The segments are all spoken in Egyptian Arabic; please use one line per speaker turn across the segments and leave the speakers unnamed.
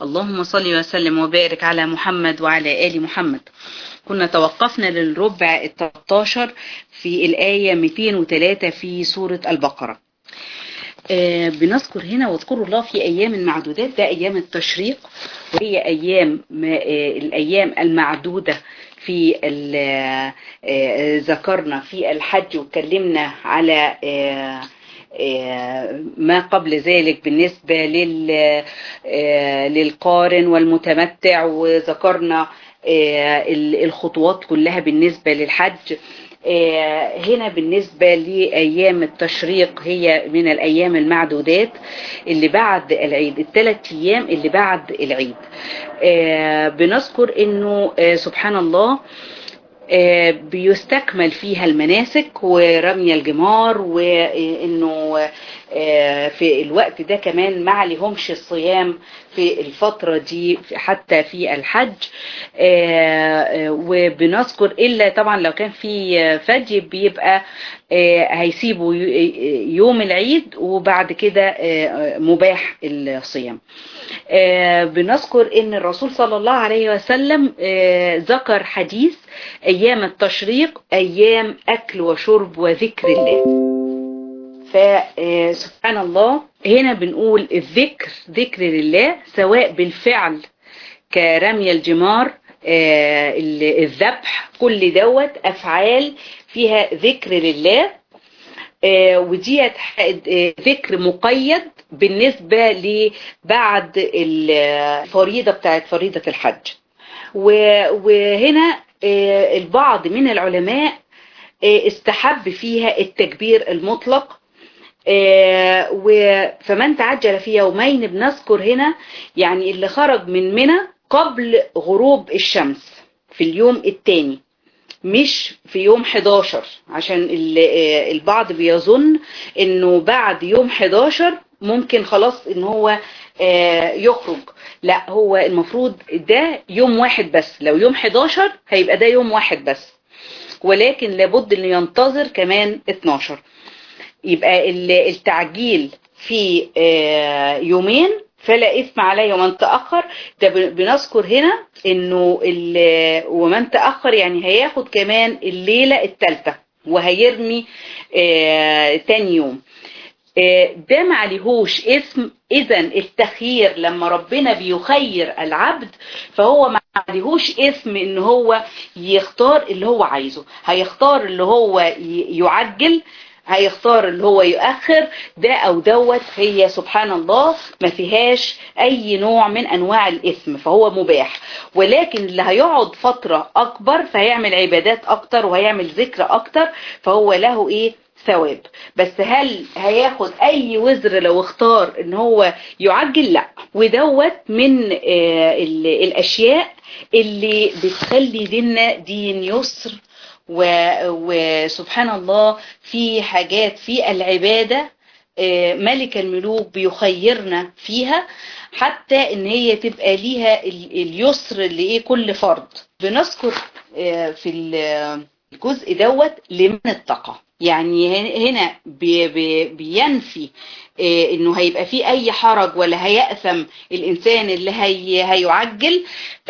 اللهم صل وسلم وبارك على محمد وعلى آل محمد كنا توقفنا للربع التلتاشر في الآية 203 في سورة البقرة آه بنذكر هنا واذكروا الله في أيام معدودات ده أيام التشريق وهي أيام آه الأيام المعدودة في آه ذكرنا في الحج واتكلمنا على ما قبل ذلك بالنسبة للقارن والمتمتع وذكرنا الخطوات كلها بالنسبة للحج هنا بالنسبة لأيام التشريق هي من الأيام المعدودات اللي بعد العيد الثلاث أيام اللي بعد العيد بنذكر أنه سبحان الله بيستكمل فيها المناسك ورمي الجمار وانه في الوقت ده كمان ما عليهمش الصيام في الفترة دي حتى في الحج وبنذكر إلا طبعا لو كان في فدي بيبقى هيسيبوا يوم العيد وبعد كده مباح الصيام بنذكر ان الرسول صلى الله عليه وسلم ذكر حديث ايام التشريق ايام اكل وشرب وذكر الله فسبحان الله هنا بنقول الذكر ذكر لله سواء بالفعل كرمي الجمار الذبح كل دوت افعال فيها ذكر لله وديت ذكر مقيد بالنسبة لبعد الفريضة بتاعت فريضة الحج وهنا البعض من العلماء استحب فيها التكبير المطلق فمن تعجل في يومين بنذكر هنا يعني اللي خرج من منى قبل غروب الشمس في اليوم الثاني مش في يوم 11 عشان البعض بيظن انه بعد يوم 11 ممكن خلاص ان هو يخرج لا هو المفروض ده يوم واحد بس لو يوم 11 هيبقى ده يوم واحد بس ولكن لابد انه ينتظر كمان 12 يبقى التعجيل في يومين فلا إثم عليه ومن تأخر ده بنذكر هنا انه ومن تأخر يعني هياخد كمان الليلة الثالثة وهيرمي تاني يوم ده ما عليهوش اسم اذا التخيير لما ربنا بيخير العبد فهو ما عليهوش اسم ان هو يختار اللي هو عايزه هيختار اللي هو يعجل هيختار اللي هو يؤخر ده او دوت هي سبحان الله ما فيهاش اي نوع من انواع الاثم فهو مباح ولكن اللي هيقعد فترة اكبر فهيعمل عبادات اكتر وهيعمل ذكر اكتر فهو له ايه ثواب بس هل هياخد اي وزر لو اختار ان هو يعجل لا ودوت من آه الاشياء اللي بتخلي ديننا دين يسر وسبحان الله في حاجات في العبادة ملك الملوك بيخيرنا فيها حتى ان هي تبقى ليها اليسر لايه كل فرد بنذكر في الجزء دوت لمن اتقى يعني هنا بي بي بينفي انه هيبقى فيه اي حرج ولا هيأثم الانسان اللي هي هيعجل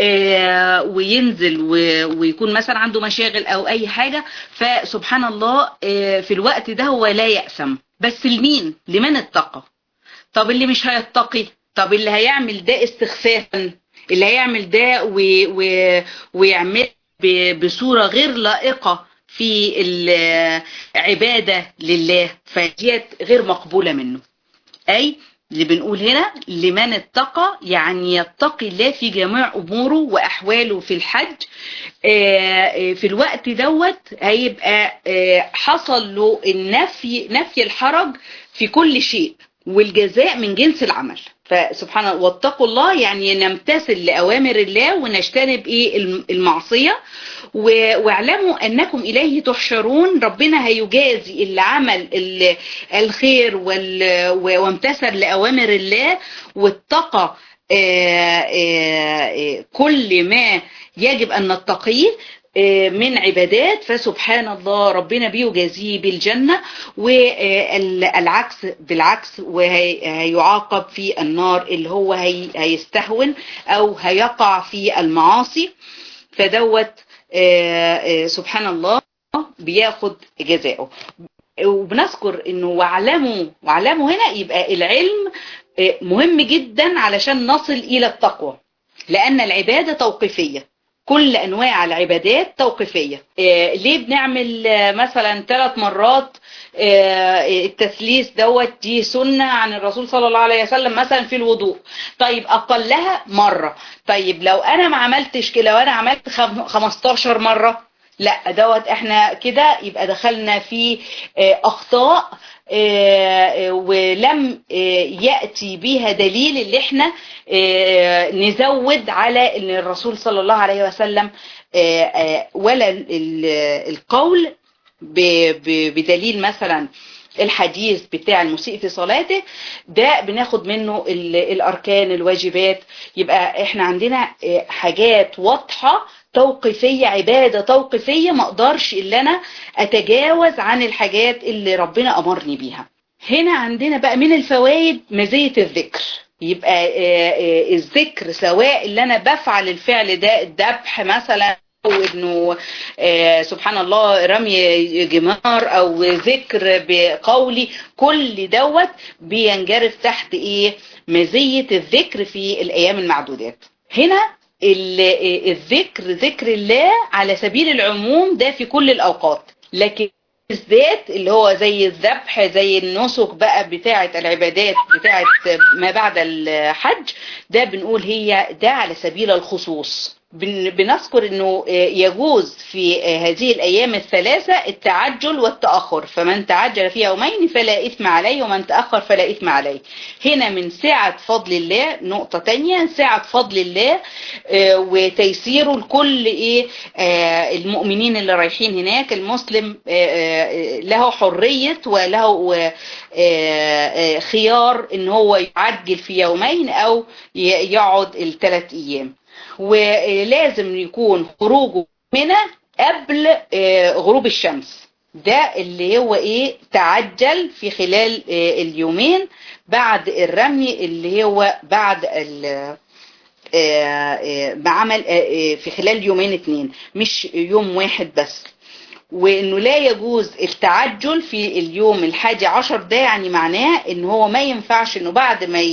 وينزل ويكون مثلا عنده مشاغل او اي حاجة فسبحان الله في الوقت ده هو لا يأثم بس لمين لمن اتقى طب اللي مش هيتقي طب اللي هيعمل ده استخفافا اللي هيعمل ده ويعمل بصورة غير لائقة في العبادة لله فديت غير مقبولة منه أي اللي بنقول هنا لمن اتقى يعني يتقي الله في جميع أموره وأحواله في الحج في الوقت دوت هيبقى حصل له النفي نفي الحرج في كل شيء والجزاء من جنس العمل فسبحان الله واتقوا الله يعني نمتثل لأوامر الله ونجتنب ايه المعصية واعلموا أنكم إليه تحشرون ربنا هيجازي اللي عمل الخير وامتثل لأوامر الله واتقى كل ما يجب أن نتقيه من عبادات فسبحان الله ربنا بيجازيه بالجنة والعكس بالعكس وهيعاقب في النار اللي هو هيستهون أو هيقع في المعاصي فدوت سبحان الله بياخد جزاؤه وبنذكر انه واعلموا واعلموا هنا يبقى العلم مهم جدا علشان نصل الى التقوى لان العبادة توقيفية كل انواع العبادات توقيفية إيه ليه بنعمل مثلا ثلاث مرات إيه التثليث دوت دي سنة عن الرسول صلى الله عليه وسلم مثلا في الوضوء طيب اقلها مرة طيب لو انا ما عملتش كده لو انا عملت 15 مرة لا دوت احنا كده يبقى دخلنا في اخطاء ولم يأتي بها دليل اللي احنا نزود على ان الرسول صلى الله عليه وسلم ولا القول بدليل مثلا الحديث بتاع المسيء في صلاته ده بناخد منه الاركان الواجبات يبقى احنا عندنا حاجات واضحة توقيفية عبادة توقيفية ما اقدرش الا انا اتجاوز عن الحاجات اللي ربنا امرني بيها هنا عندنا بقى من الفوائد مزية الذكر يبقى الذكر سواء اللي انا بفعل الفعل ده الذبح مثلا او انه سبحان الله رمي جمار او ذكر بقولي كل دوت بينجرف تحت ايه مزية الذكر في الايام المعدودات هنا الذكر ذكر الله على سبيل العموم ده في كل الأوقات لكن بالذات اللي هو زي الذبح زي النسك بقى بتاعة العبادات بتاعة ما بعد الحج ده بنقول هي ده على سبيل الخصوص بنذكر انه يجوز في هذه الايام الثلاثة التعجل والتأخر فمن تعجل في يومين فلا اثم عليه ومن تأخر فلا اثم عليه هنا من سعة فضل الله نقطة تانية سعة فضل الله وتيسيره لكل ايه المؤمنين اللي رايحين هناك المسلم له حرية وله خيار ان هو يعجل في يومين او يقعد الثلاث ايام ولازم يكون خروجه منى قبل غروب الشمس ده اللي هو ايه تعجل في خلال اليومين بعد الرمي اللي هو بعد بعمل في خلال يومين اتنين مش يوم واحد بس وانه لا يجوز التعجل في اليوم الحادي عشر ده يعني معناه ان هو ما ينفعش انه بعد ما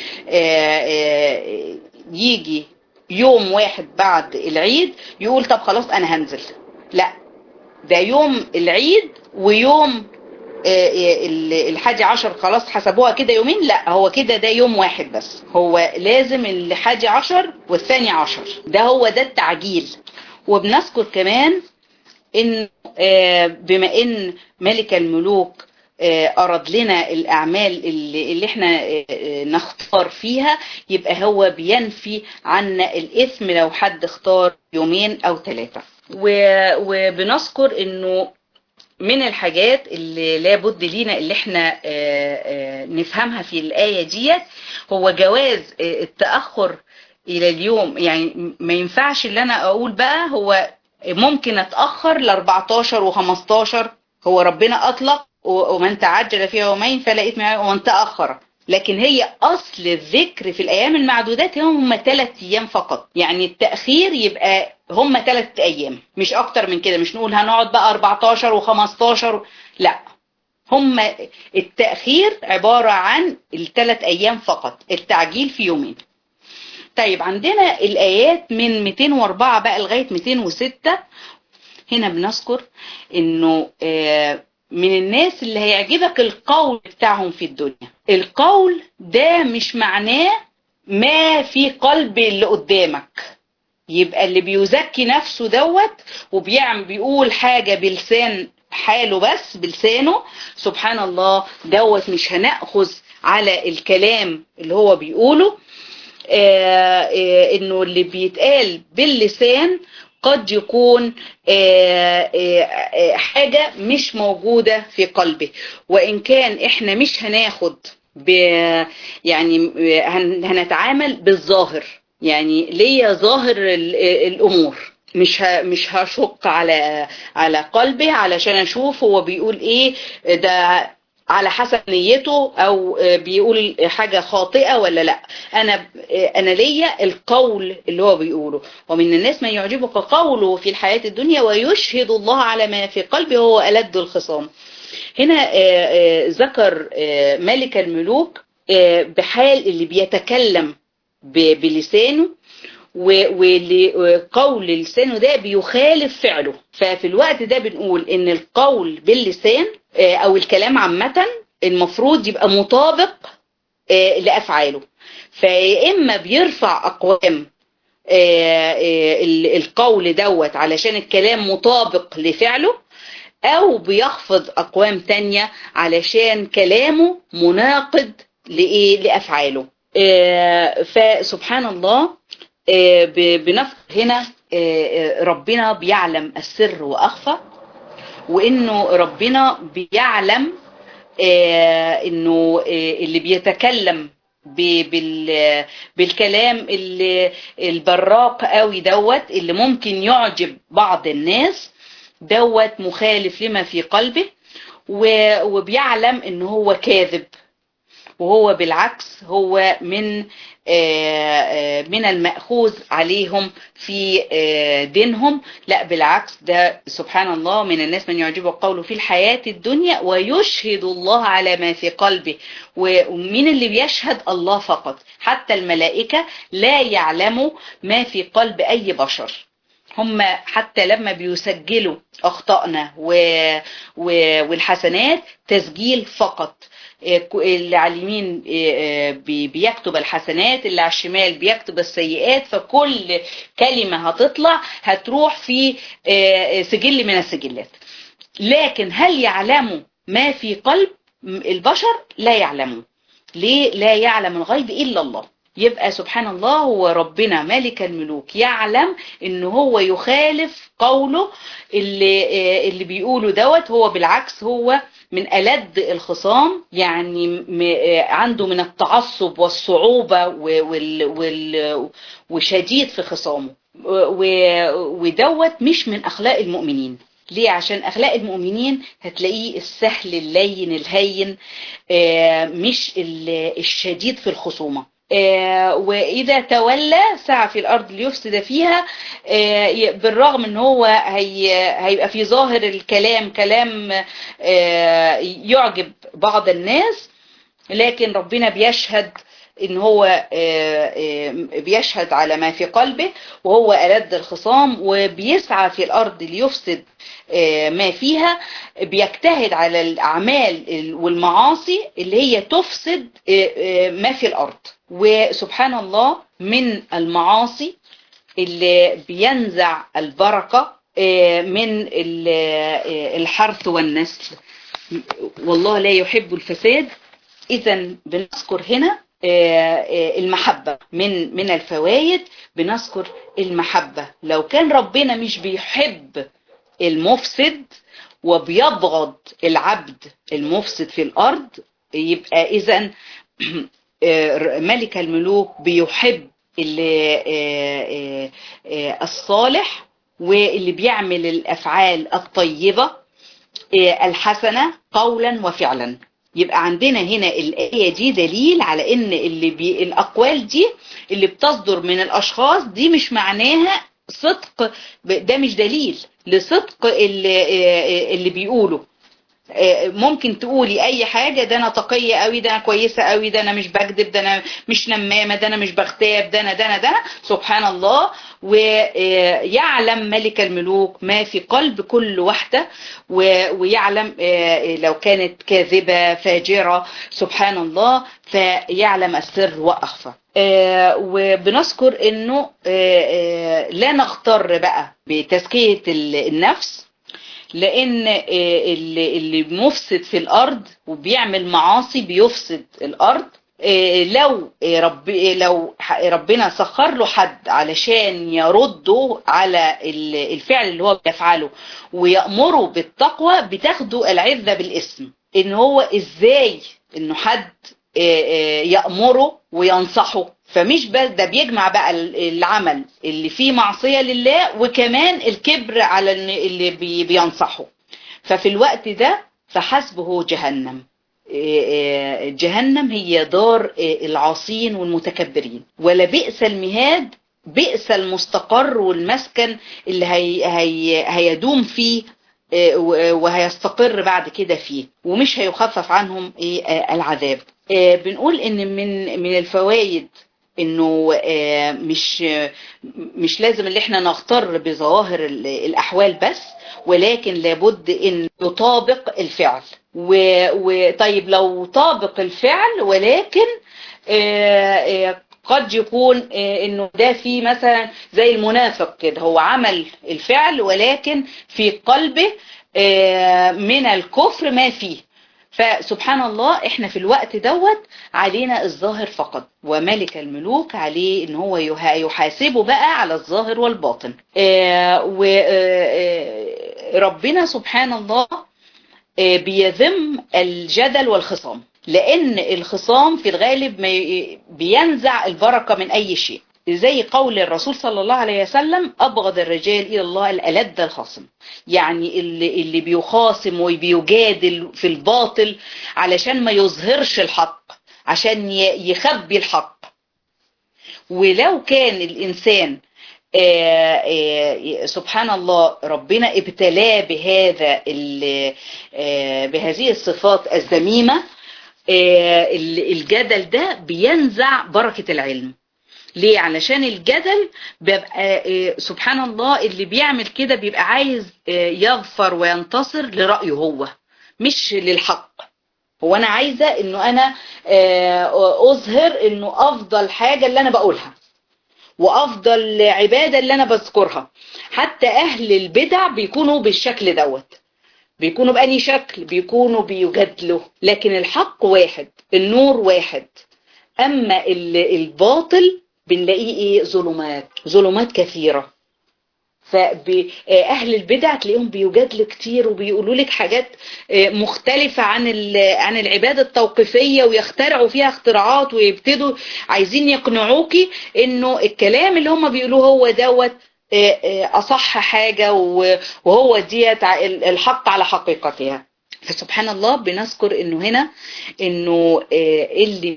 يجي يوم واحد بعد العيد يقول طب خلاص انا هنزل لا ده يوم العيد ويوم الحادي عشر خلاص حسبوها كده يومين لا هو كده ده يوم واحد بس هو لازم الحادي عشر والثاني عشر ده هو ده التعجيل وبنذكر كمان ان بما ان ملك الملوك أرد لنا الأعمال اللي, اللي احنا نختار فيها يبقى هو بينفي عنا الإثم لو حد اختار يومين أو ثلاثة وبنذكر انه من الحاجات اللي لابد لينا اللي احنا نفهمها في الآية ديت هو جواز التأخر إلى اليوم يعني ما ينفعش اللي أنا أقول بقى هو ممكن أتأخر ل 14 و15 هو ربنا أطلق ومن تعجل في يومين فلا إثم عليه ومن تأخر لكن هي أصل الذكر في الأيام المعدودات هم ثلاث أيام فقط يعني التأخير يبقى هم ثلاث أيام مش أكتر من كده مش نقول هنقعد بقى 14 و15 لا هم التأخير عبارة عن الثلاث أيام فقط التعجيل في يومين طيب عندنا الآيات من 204 بقى لغاية 206 هنا بنذكر انه من الناس اللي هيعجبك القول بتاعهم في الدنيا القول ده مش معناه ما في قلب اللي قدامك يبقى اللي بيزكي نفسه دوت وبيعمل بيقول حاجة بلسان حاله بس بلسانه سبحان الله دوت مش هنأخذ على الكلام اللي هو بيقوله آه آه انه اللي بيتقال باللسان قد يكون آه حاجة مش موجودة في قلبه وإن كان إحنا مش هناخد ب يعني هنتعامل بالظاهر يعني ليا ظاهر الأمور مش ه... مش هشق على على قلبي علشان اشوف هو بيقول ايه ده على حسب نيته او بيقول حاجة خاطئة ولا لا انا انا ليا القول اللي هو بيقوله ومن الناس من يعجبك قوله في الحياة الدنيا ويشهد الله على ما في قلبه وهو ألد الخصام هنا ذكر ملك الملوك بحال اللي بيتكلم بلسانه وقول لسانه ده بيخالف فعله ففي الوقت ده بنقول ان القول باللسان او الكلام عامة المفروض يبقى مطابق لأفعاله فيا إما بيرفع أقوام القول دوت علشان الكلام مطابق لفعله أو بيخفض أقوام تانية علشان كلامه مناقض لإيه لأفعاله فسبحان الله بنفق هنا ربنا بيعلم السر وأخفى وإنه ربنا بيعلم إنه اللي بيتكلم بالكلام اللي البراق قوي دوت اللي ممكن يعجب بعض الناس دوت مخالف لما في قلبه وبيعلم ان هو كاذب وهو بالعكس هو من من المأخوذ عليهم في دينهم لا بالعكس ده سبحان الله من الناس من يعجبه قوله في الحياة الدنيا ويشهد الله على ما في قلبه ومين اللي بيشهد الله فقط حتى الملائكة لا يعلموا ما في قلب أي بشر هم حتى لما بيسجلوا أخطائنا والحسنات تسجيل فقط اللي على اليمين بيكتب الحسنات اللي على الشمال بيكتب السيئات فكل كلمة هتطلع هتروح في سجل من السجلات لكن هل يعلموا ما في قلب البشر لا يعلموا ليه لا يعلم الغيب إلا الله يبقى سبحان الله هو ربنا ملك الملوك يعلم ان هو يخالف قوله اللي, اللي بيقوله دوت هو بالعكس هو من ألد الخصام يعني عنده من التعصب والصعوبة وال وال وشديد في خصامه ودوت مش من أخلاق المؤمنين ليه عشان أخلاق المؤمنين هتلاقيه السهل اللين الهين مش الشديد في الخصومة وإذا تولى سعى في الأرض ليفسد فيها بالرغم ان هو هيبقى في ظاهر الكلام كلام يعجب بعض الناس لكن ربنا بيشهد ان هو بيشهد على ما في قلبه وهو ألد الخصام وبيسعى في الأرض ليفسد ما فيها بيجتهد على الأعمال والمعاصي اللي هي تفسد ما في الأرض وسبحان الله من المعاصي اللي بينزع البركة من الحرث والنسل والله لا يحب الفساد إذا بنذكر هنا المحبة من من الفوائد بنذكر المحبة لو كان ربنا مش بيحب المفسد وبيبغض العبد المفسد في الأرض يبقى إذا ملك الملوك بيحب اللي الصالح واللي بيعمل الأفعال الطيبة الحسنة قولا وفعلا يبقى عندنا هنا الآية دي دليل على ان اللي بي الأقوال دي اللي بتصدر من الأشخاص دي مش معناها صدق ده مش دليل لصدق اللي, اللي بيقولوا ممكن تقولي اي حاجة ده انا تقية قوي ده انا كويسة قوي ده انا مش بكذب ده انا مش نمامة ده انا مش بغتاب ده انا ده انا ده سبحان الله ويعلم ملك الملوك ما في قلب كل واحدة ويعلم لو كانت كاذبة فاجرة سبحان الله فيعلم السر وأخفى وبنذكر انه لا نغتر بقى بتزكية النفس لان اللي مفسد في الارض وبيعمل معاصي بيفسد الارض لو رب لو ربنا سخر له حد علشان يرده على الفعل اللي هو بيفعله ويأمره بالتقوى بتاخده العزة بالاسم ان هو ازاي انه حد يأمره وينصحه فمش بس ده بيجمع بقى العمل اللي فيه معصية لله وكمان الكبر على اللي بي بينصحه ففي الوقت ده فحسبه جهنم جهنم هي دار العاصين والمتكبرين ولا بئس المهاد بئس المستقر والمسكن اللي هي هي هيدوم فيه وهيستقر بعد كده فيه ومش هيخفف عنهم العذاب بنقول ان من من الفوائد انه مش مش لازم اللي احنا نغتر بظواهر الاحوال بس ولكن لابد ان يطابق الفعل وطيب لو طابق الفعل ولكن قد يكون انه ده في مثلا زي المنافق كده هو عمل الفعل ولكن في قلبه من الكفر ما فيه فسبحان الله احنا في الوقت دوت علينا الظاهر فقط وملك الملوك عليه ان هو يحاسبه بقى على الظاهر والباطن وربنا سبحان الله بيذم الجدل والخصام لان الخصام في الغالب بينزع البركة من اي شيء زي قول الرسول صلى الله عليه وسلم أبغض الرجال إلى الله الألد الخصم يعني اللي, اللي بيخاصم وبيجادل في الباطل علشان ما يظهرش الحق عشان يخبي الحق ولو كان الإنسان آآ آآ سبحان الله ربنا ابتلاه بهذا بهذه الصفات الذميمة الجدل ده بينزع بركة العلم ليه علشان الجدل بيبقى سبحان الله اللي بيعمل كده بيبقى عايز يغفر وينتصر لرأيه هو مش للحق هو انا عايزة انه انا اظهر انه افضل حاجة اللي انا بقولها وافضل عبادة اللي انا بذكرها حتى اهل البدع بيكونوا بالشكل دوت بيكونوا بأني شكل بيكونوا بيجادلوا لكن الحق واحد النور واحد اما الباطل بنلاقيه ايه ظلمات ظلمات كثيرة فأهل البدع تلاقيهم بيجادلوا كتير وبيقولوا لك حاجات مختلفة عن عن العبادة التوقيفية ويخترعوا فيها اختراعات ويبتدوا عايزين يقنعوكي انه الكلام اللي هم بيقولوه هو دوت اصح حاجة وهو ديت الحق على حقيقتها فسبحان الله بنذكر انه هنا انه اللي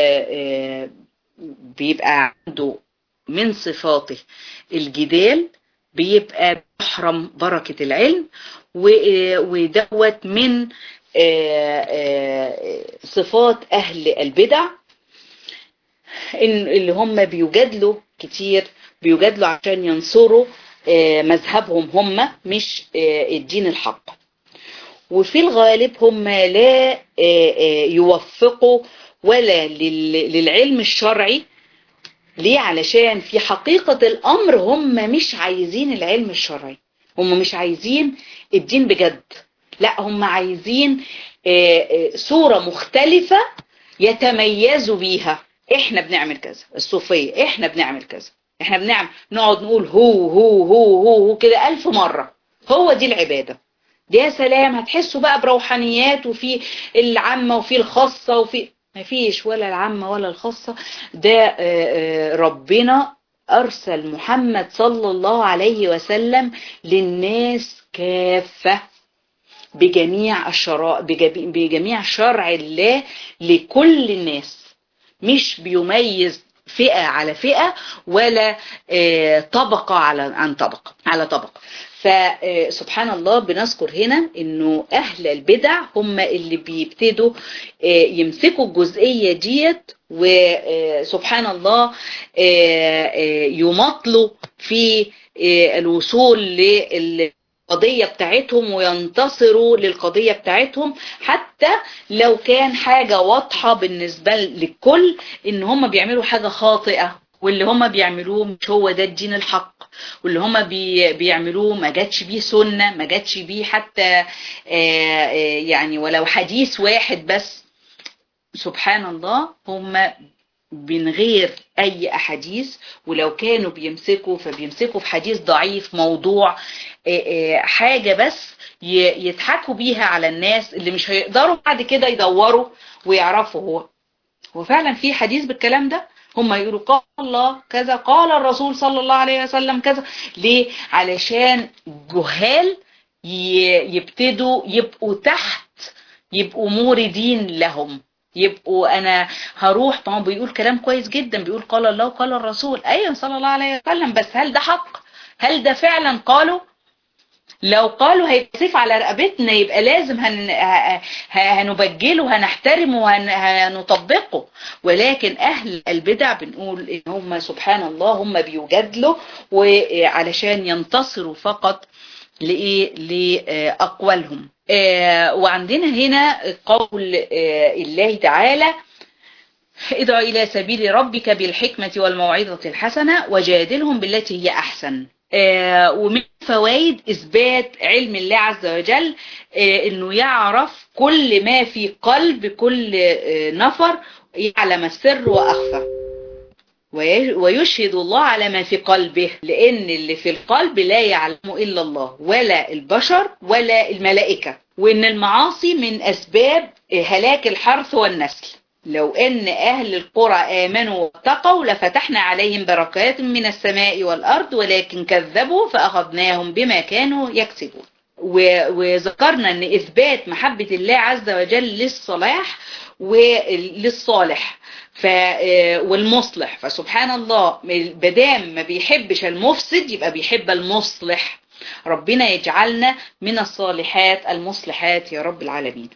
بيبقى عنده من صفاته الجدال بيبقى بيحرم بركة العلم ودوت من صفات أهل البدع اللي هم بيجادلوا كتير بيجادلوا عشان ينصروا مذهبهم هم مش الدين الحق وفي الغالب هم لا يوفقوا ولا للعلم الشرعي ليه علشان في حقيقة الأمر هم مش عايزين العلم الشرعي هم مش عايزين الدين بجد لا هم عايزين صورة مختلفة يتميزوا بيها احنا بنعمل كذا الصوفية احنا بنعمل كذا احنا بنعمل نقعد نقول هو هو هو هو, هو كده ألف مرة هو دي العبادة يا سلام هتحسوا بقى بروحانيات وفي العامة وفي الخاصة وفي ما فيش ولا العامة ولا الخاصة ده ربنا أرسل محمد صلى الله عليه وسلم للناس كافة بجميع الشرائع بجميع شرع الله لكل الناس مش بيميز فئة على فئة ولا طبقة على عن طبقة على طبقة فسبحان الله بنذكر هنا انه اهل البدع هم اللي بيبتدوا يمسكوا الجزئية ديت وسبحان الله يمطلوا في الوصول لل القضية بتاعتهم وينتصروا للقضية بتاعتهم حتى لو كان حاجة واضحة بالنسبة للكل ان هم بيعملوا حاجة خاطئة واللي هم بيعملوه مش هو ده الدين الحق واللي هم بي بيعملوه ما جاتش بيه سنة ما جاتش بيه حتى يعني ولو حديث واحد بس سبحان الله هم من غير اي احاديث ولو كانوا بيمسكوا فبيمسكوا في حديث ضعيف موضوع حاجة بس يضحكوا بيها على الناس اللي مش هيقدروا بعد كده يدوروا ويعرفوا هو هو فعلا في حديث بالكلام ده هم يقولوا قال الله كذا قال الرسول صلى الله عليه وسلم كذا ليه علشان جهال يبتدوا يبقوا تحت يبقوا موردين لهم يبقوا انا هروح ما هو بيقول كلام كويس جدا بيقول قال الله وقال الرسول ايوه صلى الله عليه وسلم بس هل ده حق هل ده فعلا قالوا لو قالوا هيتسيف على رقبتنا يبقى لازم هن... هنبجله وهنحترمه وهنطبقه ولكن اهل البدع بنقول ان هم سبحان الله هم بيجادلوا وعلشان ينتصروا فقط لايه لاقوالهم وعندنا هنا قول الله تعالى ادع الى سبيل ربك بالحكمه والموعظه الحسنه وجادلهم بالتي هي احسن ومن فوائد اثبات علم الله عز وجل انه يعرف كل ما في قلب كل نفر يعلم السر واخفى ويشهد الله على ما في قلبه لان اللي في القلب لا يعلمه الا الله ولا البشر ولا الملائكه وان المعاصي من اسباب هلاك الحرث والنسل لو ان اهل القرى امنوا واتقوا لفتحنا عليهم بركات من السماء والارض ولكن كذبوا فاخذناهم بما كانوا يكسبون وذكرنا ان اثبات محبة الله عز وجل للصلاح وللصالح ف والمصلح فسبحان الله بدام ما بيحبش المفسد يبقى بيحب المصلح ربنا يجعلنا من الصالحات المصلحات يا رب العالمين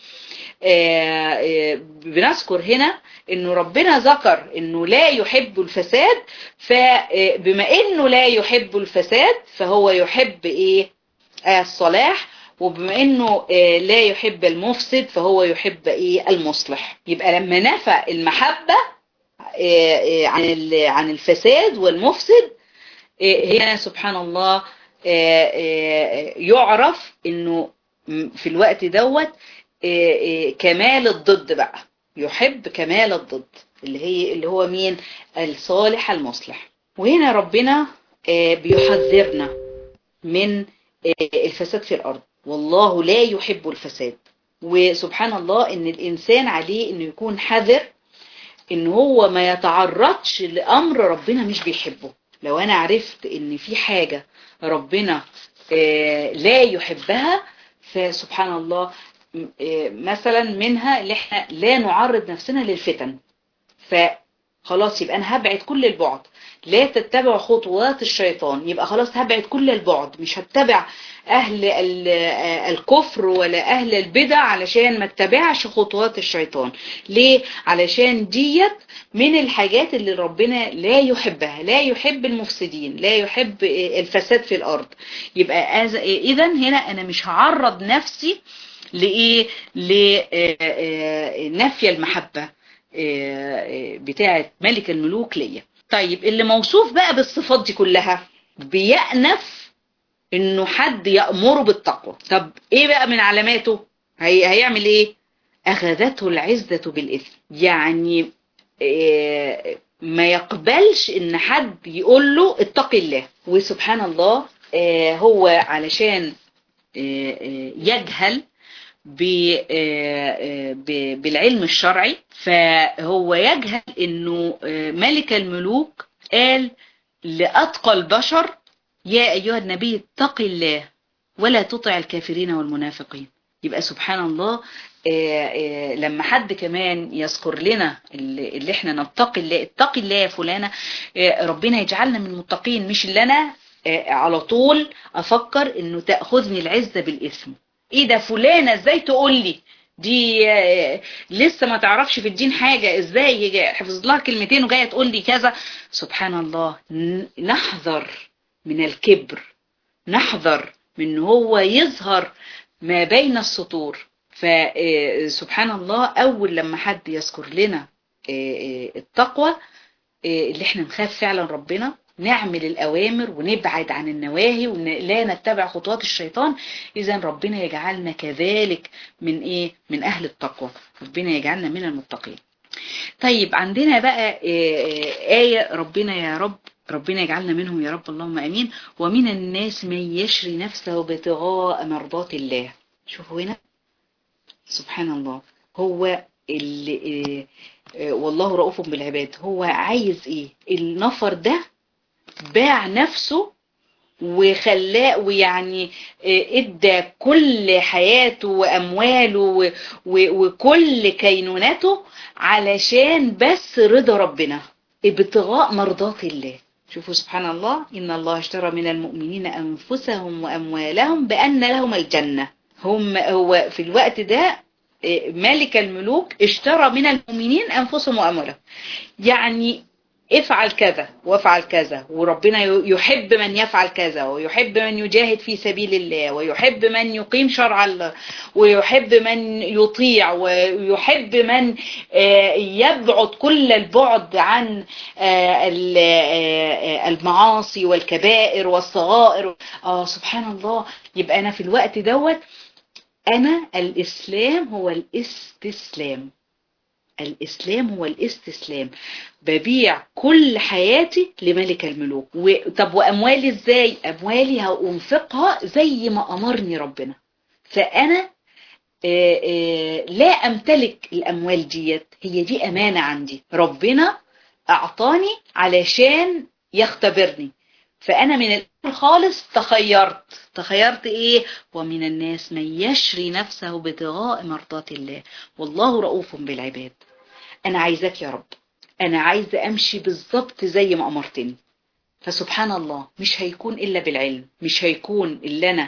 بنذكر هنا انه ربنا ذكر انه لا يحب الفساد فبما انه لا يحب الفساد فهو يحب ايه الصلاح وبما انه لا يحب المفسد فهو يحب ايه المصلح يبقى لما نفى المحبة عن عن الفساد والمفسد هنا سبحان الله يعرف انه في الوقت دوت كمال الضد بقى يحب كمال الضد اللي هي اللي هو مين الصالح المصلح وهنا ربنا بيحذرنا من الفساد في الارض والله لا يحب الفساد وسبحان الله ان الانسان عليه انه يكون حذر ان هو ما يتعرضش لامر ربنا مش بيحبه لو انا عرفت ان في حاجة ربنا لا يحبها فسبحان الله مثلا منها اللي احنا لا نعرض نفسنا للفتن فخلاص يبقى انا هبعد كل البعد لا تتبع خطوات الشيطان يبقى خلاص هبعد كل البعد مش هتبع اهل الكفر ولا اهل البدع علشان ما اتبعش خطوات الشيطان ليه علشان ديت من الحاجات اللي ربنا لا يحبها لا يحب المفسدين لا يحب الفساد في الارض يبقى اذا هنا انا مش هعرض نفسي لايه لنفي المحبة بتاعه ملك الملوك ليا طيب اللي موصوف بقى بالصفات دي كلها بيأنف انه حد يأمره بالتقوى طب ايه بقى من علاماته هي هيعمل ايه اخذته العزة بالاثم يعني إيه ما يقبلش ان حد يقول له اتق الله وسبحان الله إيه هو علشان إيه يجهل بالعلم الشرعي فهو يجهل انه ملك الملوك قال لأتقى البشر يا أيها النبي اتق الله ولا تطع الكافرين والمنافقين يبقى سبحان الله لما حد كمان يذكر لنا اللي احنا نتقي الله اتقي الله يا فلانة ربنا يجعلنا من المتقين مش اللي انا على طول افكر انه تأخذني العزة بالاسم ايه ده فلانة ازاي تقول لي دي لسه ما تعرفش في الدين حاجة ازاي حفظ لها كلمتين وجاية تقول لي كذا سبحان الله نحذر من الكبر نحذر من هو يظهر ما بين السطور فسبحان الله اول لما حد يذكر لنا التقوى اللي احنا نخاف فعلا ربنا نعمل الأوامر ونبعد عن النواهي ولا نتبع خطوات الشيطان إذا ربنا يجعلنا كذلك من إيه من أهل التقوى ربنا يجعلنا من المتقين طيب عندنا بقى آية ربنا يا رب ربنا يجعلنا منهم يا رب اللهم أمين ومن الناس من يشري نفسه ابتغاء مرضات الله شوفوا هنا سبحان الله هو اللي والله رؤوف بالعباد هو عايز ايه النفر ده باع نفسه وخلاه ويعني ادى كل حياته وامواله وكل كينونته علشان بس رضا ربنا ابتغاء مرضات الله شوفوا سبحان الله إن الله اشترى من المؤمنين أنفسهم وأموالهم بأن لهم الجنة هم هو في الوقت ده مالك الملوك اشترى من المؤمنين أنفسهم وأموالهم يعني افعل كذا وافعل كذا وربنا يحب من يفعل كذا ويحب من يجاهد في سبيل الله ويحب من يقيم شرع الله ويحب من يطيع ويحب من يبعد كل البعد عن المعاصي والكبائر والصغائر آه سبحان الله يبقى أنا في الوقت دوت أنا الإسلام هو الاستسلام الإسلام هو الاستسلام ببيع كل حياتي لملك الملوك و... طب وأموالي إزاي أموالي هأنفقها زي ما أمرني ربنا فأنا آآ آآ لا أمتلك الأموال ديت هي دي أمانة عندي ربنا أعطاني علشان يختبرني فأنا من الأول خالص تخيرت تخيرت إيه ومن الناس من يشري نفسه ابتغاء مرضات الله والله رؤوف بالعباد أنا عايزك يا رب أنا عايزة أمشي بالظبط زي ما أمرتني فسبحان الله مش هيكون إلا بالعلم مش هيكون إلا أنا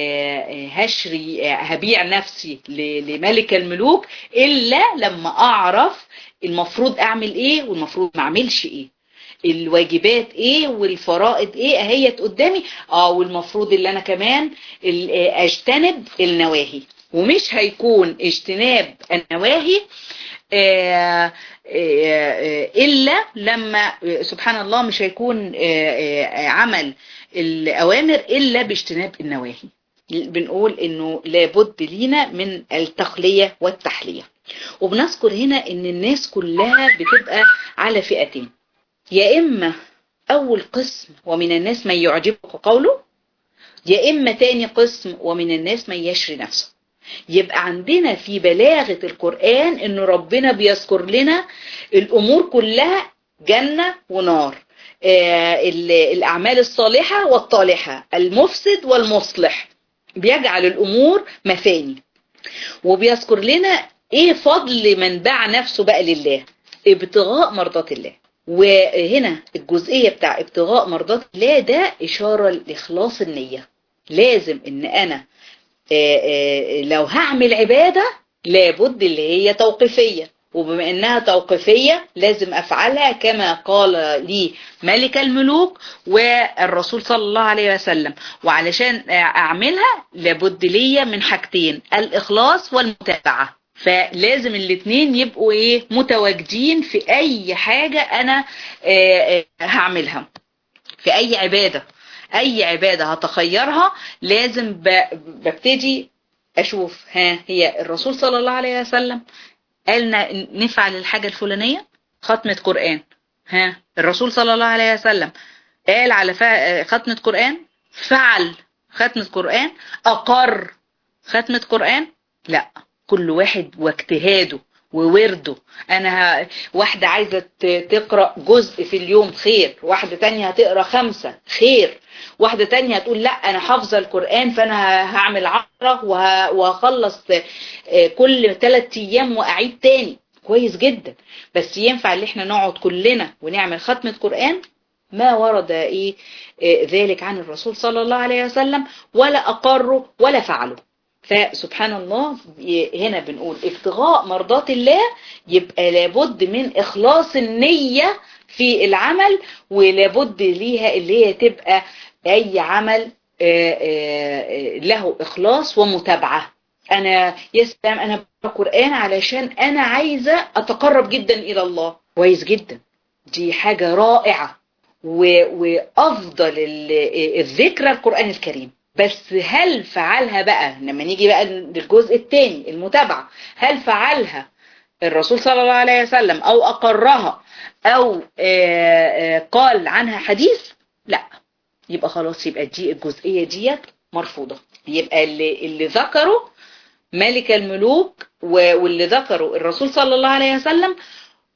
هشري هبيع نفسي لملك الملوك إلا لما أعرف المفروض أعمل إيه والمفروض ما أعملش إيه الواجبات ايه والفرائض ايه اهيت قدامي اه والمفروض اللي انا كمان اجتنب النواهي ومش هيكون اجتناب النواهي آآ آآ الا لما سبحان الله مش هيكون آآ عمل الاوامر الا باجتناب النواهي بنقول انه لابد لينا من التخلية والتحلية وبنذكر هنا ان الناس كلها بتبقى على فئتين يا إما أول قسم ومن الناس من يعجبك قوله يا إما تاني قسم ومن الناس من يشري نفسه يبقى عندنا في بلاغة القرآن إن ربنا بيذكر لنا الأمور كلها جنة ونار آه الأعمال الصالحة والطالحة المفسد والمصلح بيجعل الأمور مثاني وبيذكر لنا إيه فضل من باع نفسه بقى لله ابتغاء مرضات الله وهنا الجزئية بتاع ابتغاء مرضات الله ده إشارة لإخلاص النية لازم إن أنا آآ آآ لو هعمل عبادة لابد اللي هي توقيفية وبما إنها توقيفية لازم أفعلها كما قال لي ملك الملوك والرسول صلى الله عليه وسلم وعلشان أعملها لابد ليا من حاجتين الإخلاص والمتابعة فلازم الاثنين يبقوا ايه متواجدين في اي حاجة انا آه هعملها في اي عبادة اي عبادة هتخيرها لازم ببتدي اشوف ها هي الرسول صلى الله عليه وسلم قالنا نفعل الحاجة الفلانية ختمة قرآن ها الرسول صلى الله عليه وسلم قال على ختمة قرآن فعل ختمة قرآن اقر ختمة قرآن لا كل واحد واجتهاده وورده انا ه... واحدة عايزة تقرأ جزء في اليوم خير واحدة تانية هتقرأ خمسة خير واحدة تانية هتقول لا انا حافظة القرآن فانا هعمل عشرة وه... وهخلص كل ثلاث ايام واعيد تاني كويس جدا بس ينفع اللي احنا نقعد كلنا ونعمل ختمة قرآن ما ورد ايه ذلك عن الرسول صلى الله عليه وسلم ولا اقره ولا فعله فسبحان الله هنا بنقول ابتغاء مرضات الله يبقى لابد من اخلاص النية في العمل ولابد ليها اللي هي تبقى اي عمل له اخلاص ومتابعة انا يسلم انا قرآن علشان انا عايزة اتقرب جدا الى الله كويس جدا دي حاجة رائعة وافضل الذكرى القرآن الكريم بس هل فعلها بقى لما نيجي بقى للجزء الثاني المتابعة هل فعلها الرسول صلى الله عليه وسلم او اقرها او آآ آآ قال عنها حديث لا يبقى خلاص يبقى دي الجزئية ديت مرفوضة يبقى اللي, اللي ذكره ملك الملوك واللي ذكره الرسول صلى الله عليه وسلم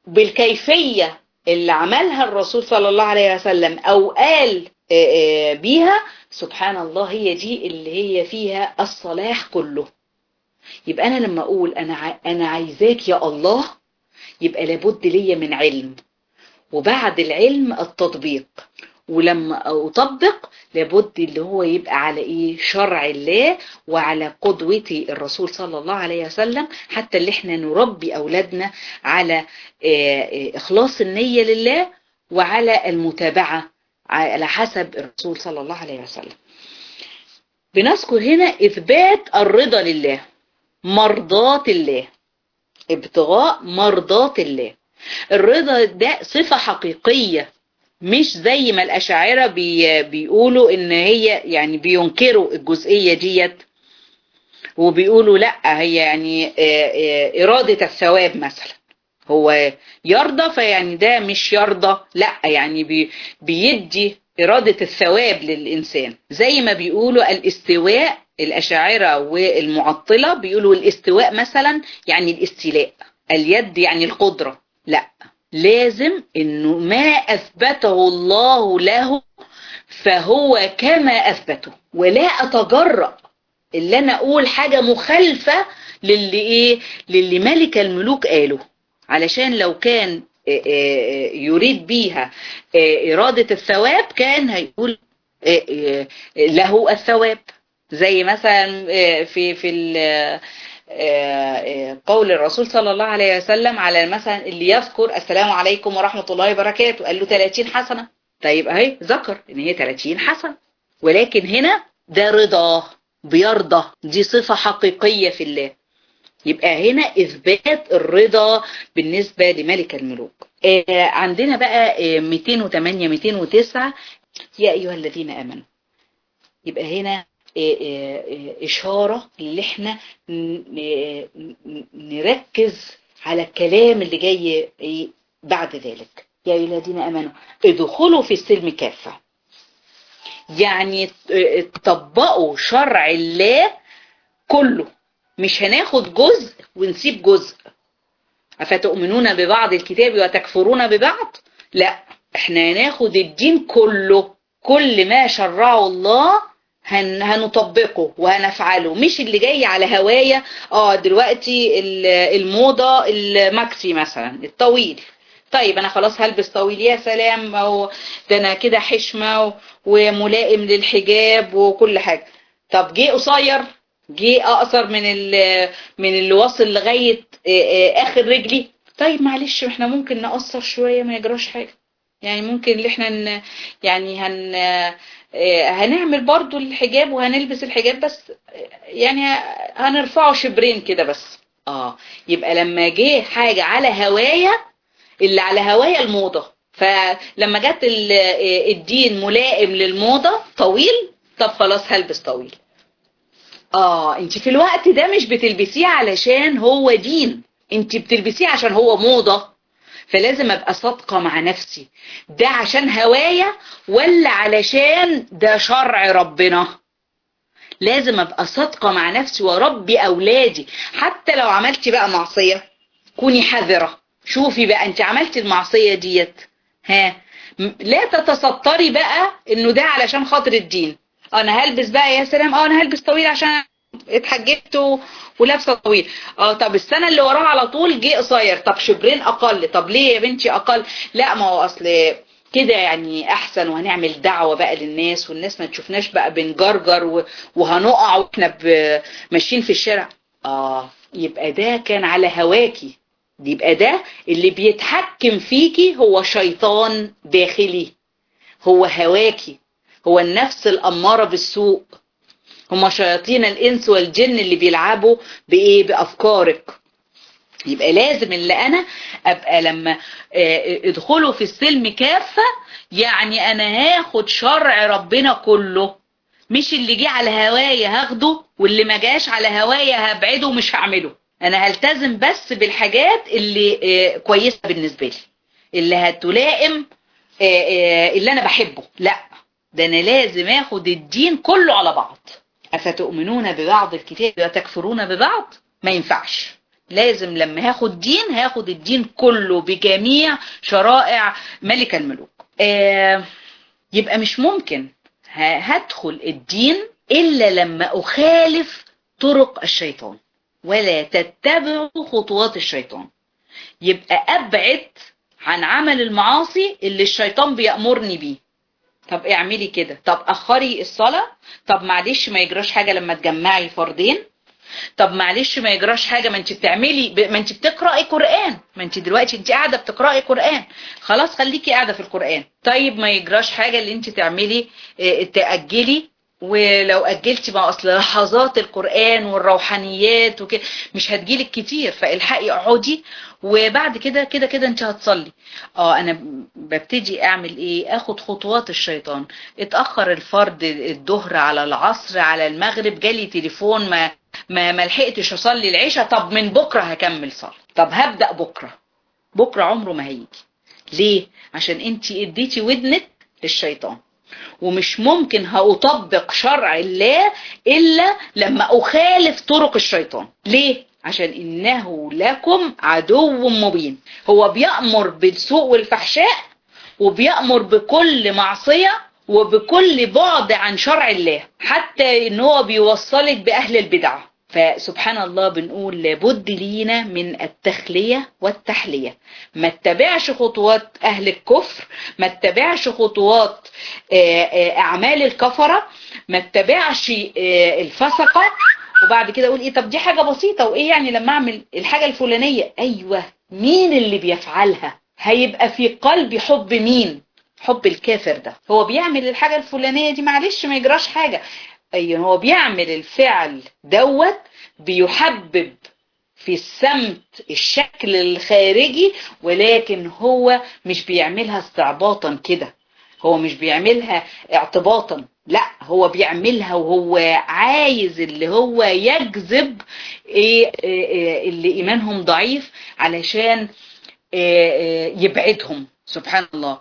بالكيفية اللي عملها الرسول صلى الله عليه وسلم او قال بيها سبحان الله هي دي اللي هي فيها الصلاح كله يبقى انا لما اقول انا انا عايزاك يا الله يبقى لابد ليا من علم وبعد العلم التطبيق ولما اطبق لابد اللي هو يبقى على ايه شرع الله وعلى قدوتي الرسول صلى الله عليه وسلم حتى اللي احنا نربي اولادنا على اخلاص النية لله وعلى المتابعة على حسب الرسول صلى الله عليه وسلم بنذكر هنا اثبات الرضا لله مرضات الله ابتغاء مرضات الله الرضا ده صفة حقيقية مش زي ما الأشاعرة بي بيقولوا إن هي يعني بينكروا الجزئية ديت وبيقولوا لا هي يعني إرادة الثواب مثلا هو يرضى فيعني ده مش يرضى لا يعني بي بيدي إرادة الثواب للإنسان زي ما بيقولوا الاستواء الأشاعرة والمعطلة بيقولوا الاستواء مثلا يعني الاستيلاء اليد يعني القدرة لا لازم انه ما اثبته الله له فهو كما اثبته ولا اتجرأ اللي انا اقول حاجة مخالفة للي ايه للي ملك الملوك قاله علشان لو كان يريد بيها ارادة الثواب كان هيقول له الثواب زي مثلا في في قول الرسول صلى الله عليه وسلم على مثلا اللي يذكر السلام عليكم ورحمة الله وبركاته قال له 30 حسنة طيب اهي ذكر ان هي 30 حسنة ولكن هنا ده رضا بيرضى دي صفة حقيقية في الله يبقى هنا اثبات الرضا بالنسبة لملك الملوك عندنا بقى 208 209 يا ايها الذين امنوا يبقى هنا إشارة اللي احنا نركز على الكلام اللي جاي بعد ذلك يا أيها الذين أمنوا ادخلوا في السلم كافة يعني طبقوا شرع الله كله مش هناخد جزء ونسيب جزء أفتؤمنون ببعض الكتاب وتكفرون ببعض لا احنا هناخد الدين كله كل ما شرعه الله هن هنطبقه وهنفعله مش اللي جاي على هواية اه دلوقتي الموضة الماكسي مثلا الطويل طيب انا خلاص هلبس طويل يا سلام او ده انا كده حشمة وملائم للحجاب وكل حاجة طب جه قصير جه اقصر من من اللي واصل لغاية اخر رجلي طيب معلش احنا ممكن نقصر شوية ما يجراش حاجة يعني ممكن اللي احنا يعني هن هنعمل برضو الحجاب وهنلبس الحجاب بس يعني هنرفعه شبرين كده بس اه يبقى لما جه حاجة على هواية اللي على هواية الموضة فلما جت الدين ملائم للموضة طويل طب خلاص هلبس طويل اه انت في الوقت ده مش بتلبسيه علشان هو دين انت بتلبسيه عشان هو موضة فلازم ابقى صادقة مع نفسي ده عشان هواية ولا علشان ده شرع ربنا لازم ابقى صادقة مع نفسي وربي اولادي حتى لو عملتي بقى معصية كوني حذرة شوفي بقى انت عملتي المعصية ديت ها لا تتستري بقى انه ده علشان خاطر الدين انا هلبس بقى يا سلام اه انا هلبس طويل عشان اتحجبت ولابسه طويل اه طب السنه اللي وراها على طول جه قصير طب شبرين اقل طب ليه يا بنتي اقل لا ما هو اصل كده يعني احسن وهنعمل دعوه بقى للناس والناس ما تشوفناش بقى بنجرجر وهنقع واحنا ماشيين في الشارع اه يبقى ده كان على هواكي يبقى ده اللي بيتحكم فيكي هو شيطان داخلي هو هواكي هو النفس الأمارة بالسوء هما شياطين الإنس والجن اللي بيلعبوا بإيه بأفكارك يبقى لازم اللي أنا أبقى لما ادخلوا في السلم كافة يعني أنا هاخد شرع ربنا كله مش اللي جه على هوايا هاخده واللي ما جاش على هوايا هبعده ومش هعمله أنا هلتزم بس بالحاجات اللي كويسة بالنسبة لي اللي هتلائم اللي أنا بحبه لا ده أنا لازم اخد الدين كله على بعض أفتؤمنون ببعض الكتاب وتكفرون ببعض ما ينفعش لازم لما هاخد دين هاخد الدين كله بجميع شرائع ملك الملوك آه يبقى مش ممكن هدخل الدين إلا لما أخالف طرق الشيطان ولا تتبعوا خطوات الشيطان يبقى أبعد عن عمل المعاصي اللي الشيطان بيأمرني بيه طب اعملي كده طب أخري الصلاة طب معلش ما يجراش حاجة لما تجمعي فردين طب معلش ما يجراش حاجه ما انت بتعملي ب... ما انت بتقراي قران ما انت دلوقتي انت قاعده بتقراي قران خلاص خليكي قاعده في القران طيب ما يجراش حاجه اللي انت تعملي اه تاجلي ولو اجلتي بقى اصل لحظات القران والروحانيات وكده مش هتجيلك كتير فالحقي اقعدي وبعد كده كده كده انت هتصلي اه انا ببتدي اعمل ايه اخد خطوات الشيطان اتاخر الفرد الظهر على العصر على المغرب جالي تليفون ما ما ما لحقتش اصلي العشاء طب من بكره هكمل صلاه طب هبدا بكره بكره عمره ما هيجي ليه عشان انت اديتي ودنك للشيطان ومش ممكن هأطبق شرع الله إلا لما أخالف طرق الشيطان ليه؟ عشان إنه لكم عدو مبين هو بيأمر بالسوء والفحشاء وبيأمر بكل معصية وبكل بعد عن شرع الله حتى ان هو بيوصلك باهل البدع فسبحان الله بنقول لابد لينا من التخلية والتحلية ما اتبعش خطوات اهل الكفر ما اتبعش خطوات اعمال الكفرة ما اتبعش الفسقة وبعد كده اقول ايه طب دي حاجة بسيطة وايه يعني لما اعمل الحاجة الفلانية ايوه مين اللي بيفعلها هيبقى في قلبي حب مين حب الكافر ده هو بيعمل الحاجة الفلانية دي معلش ما يجراش حاجة أي هو بيعمل الفعل دوت بيحبب في السمت الشكل الخارجي ولكن هو مش بيعملها استعباطا كده هو مش بيعملها اعتباطا لا هو بيعملها وهو عايز اللي هو يجذب إيه إيه اللي إيمانهم ضعيف علشان إيه يبعدهم سبحان الله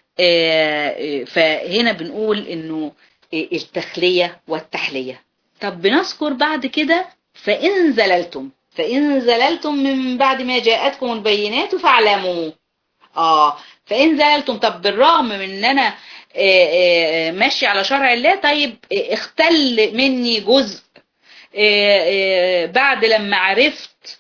فهنا بنقول انه التخلية والتحلية طب بنذكر بعد كده فإن زللتم فإن زللتم من بعد ما جاءتكم البينات فاعلموا اه فإن زللتم طب بالرغم من ان انا ماشي على شرع الله طيب اختل مني جزء بعد لما عرفت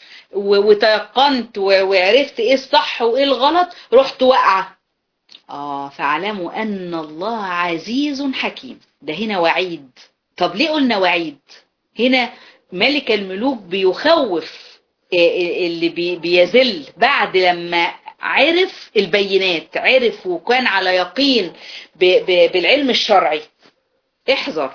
وتيقنت وعرفت ايه الصح وايه الغلط رحت واقعه آه فاعلموا أن الله عزيز حكيم ده هنا وعيد طب ليه قلنا وعيد هنا ملك الملوك بيخوف اللي بي بيزل بعد لما عرف البينات عرف وكان على يقين ب ب بالعلم الشرعي احذر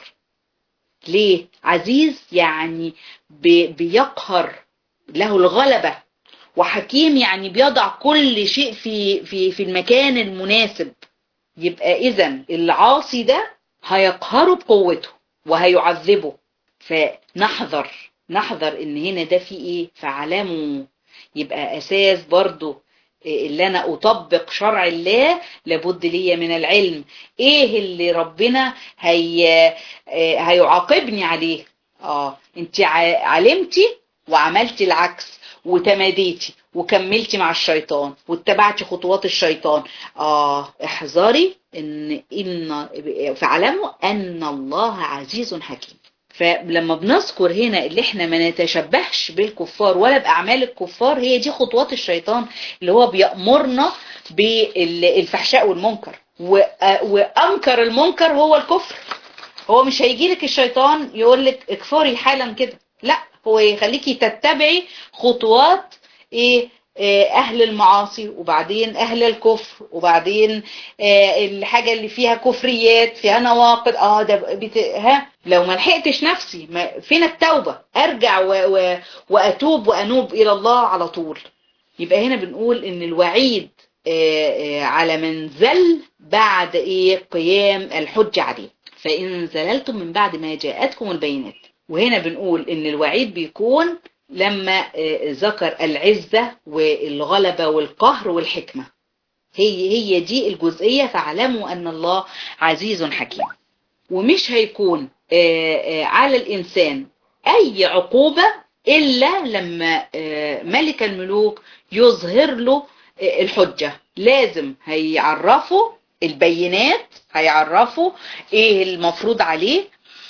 ليه عزيز يعني بي بيقهر له الغلبة وحكيم يعني بيضع كل شيء في في في المكان المناسب يبقى اذا العاصي ده هيقهره بقوته وهيعذبه فنحذر نحذر ان هنا ده في ايه فعلموا يبقى اساس برضو اللي انا اطبق شرع الله لابد ليا من العلم ايه اللي ربنا هي هيعاقبني عليه اه انت علمتي وعملتي العكس وتماديتي وكملتي مع الشيطان واتبعتي خطوات الشيطان اه احذري ان ان فاعلموا ان الله عزيز حكيم فلما بنذكر هنا اللي احنا ما نتشبهش بالكفار ولا باعمال الكفار هي دي خطوات الشيطان اللي هو بيأمرنا بالفحشاء والمنكر وانكر المنكر هو الكفر هو مش هيجي لك الشيطان يقول لك اكفري حالا كده لا هو يخليكي تتبعي خطوات ايه اهل المعاصي وبعدين اهل الكفر وبعدين الحاجة اللي فيها كفريات فيها نواقض اه ده بت... ها لو ما لحقتش نفسي ما فين التوبة ارجع و... و... واتوب وانوب الى الله على طول يبقى هنا بنقول ان الوعيد على من زل بعد ايه قيام الحجة عليه فان زللتم من بعد ما جاءتكم البينات وهنا بنقول ان الوعيد بيكون لما ذكر العزة والغلبة والقهر والحكمة هي هي دي الجزئية فاعلموا أن الله عزيز حكيم ومش هيكون على الإنسان أي عقوبة إلا لما ملك الملوك يظهر له الحجة لازم هيعرفوا البينات هيعرفوا ايه المفروض عليه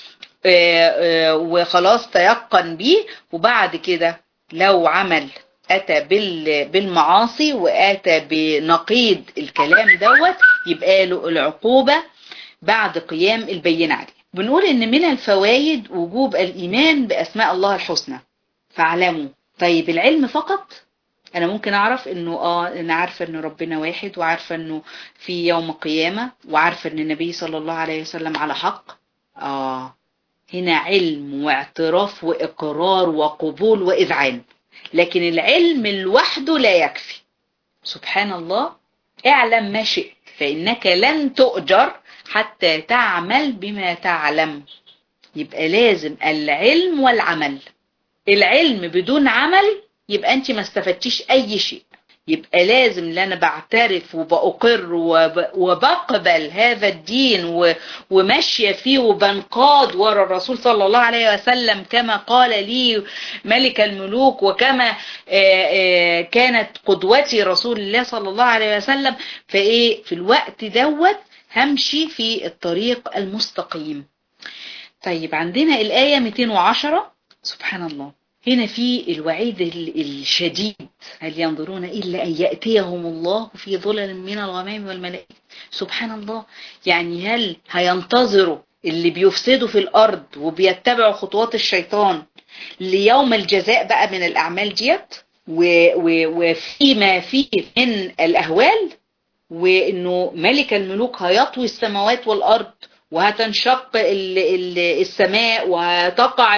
وخلاص تيقن بيه وبعد كده لو عمل أتى بالمعاصي وأتى بنقيض الكلام دوت يبقى له العقوبة بعد قيام البينة عليه بنقول ان من الفوائد وجوب الإيمان بأسماء الله الحسنى فاعلموا طيب العلم فقط انا ممكن اعرف انه اه انا عارفه ان ربنا واحد وعارفه انه في يوم القيامه وعارفه ان النبي صلى الله عليه وسلم على حق اه هنا علم واعتراف واقرار وقبول واذعان لكن العلم لوحده لا يكفي سبحان الله اعلم ما شئت فانك لن تؤجر حتى تعمل بما تعلم يبقى لازم العلم والعمل العلم بدون عمل يبقى انت ما استفدتيش اي شيء يبقى لازم ان انا بعترف وبأقر وبقبل هذا الدين وماشية فيه وبنقاد ورا الرسول صلى الله عليه وسلم كما قال لي ملك الملوك وكما كانت قدوتي رسول الله صلى الله عليه وسلم فايه في الوقت دوت همشي في الطريق المستقيم طيب عندنا الآية 210 سبحان الله هنا في الوعيد الشديد هل ينظرون إلا أن يأتيهم الله في ظلل من الغمام والملائكة سبحان الله يعني هل هينتظروا اللي بيفسدوا في الأرض وبيتبعوا خطوات الشيطان ليوم الجزاء بقى من الأعمال ديت وفيما فيه من الأهوال وإنه ملك الملوك هيطوي السماوات والأرض وهتنشق السماء وتقع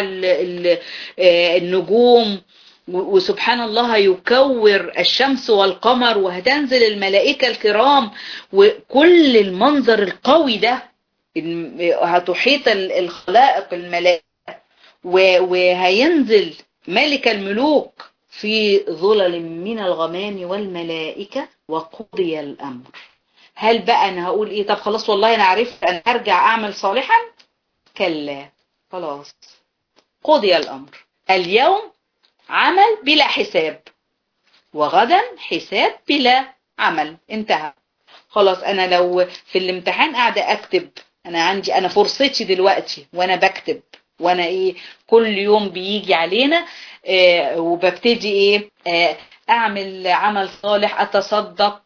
النجوم وسبحان الله يكور الشمس والقمر وهتنزل الملائكة الكرام وكل المنظر القوي ده هتحيط الخلائق الملائكة وهينزل ملك الملوك في ظلل من الغمام والملائكة وقضي الأمر هل بقى انا هقول ايه طب خلاص والله انا عرفت انا هرجع اعمل صالحا كلا خلاص قضي الامر اليوم عمل بلا حساب وغدا حساب بلا عمل انتهى خلاص انا لو في الامتحان قاعدة اكتب انا عندي انا فرصتي دلوقتي وانا بكتب وانا ايه كل يوم بيجي علينا آه وببتدي ايه آه اعمل عمل صالح اتصدق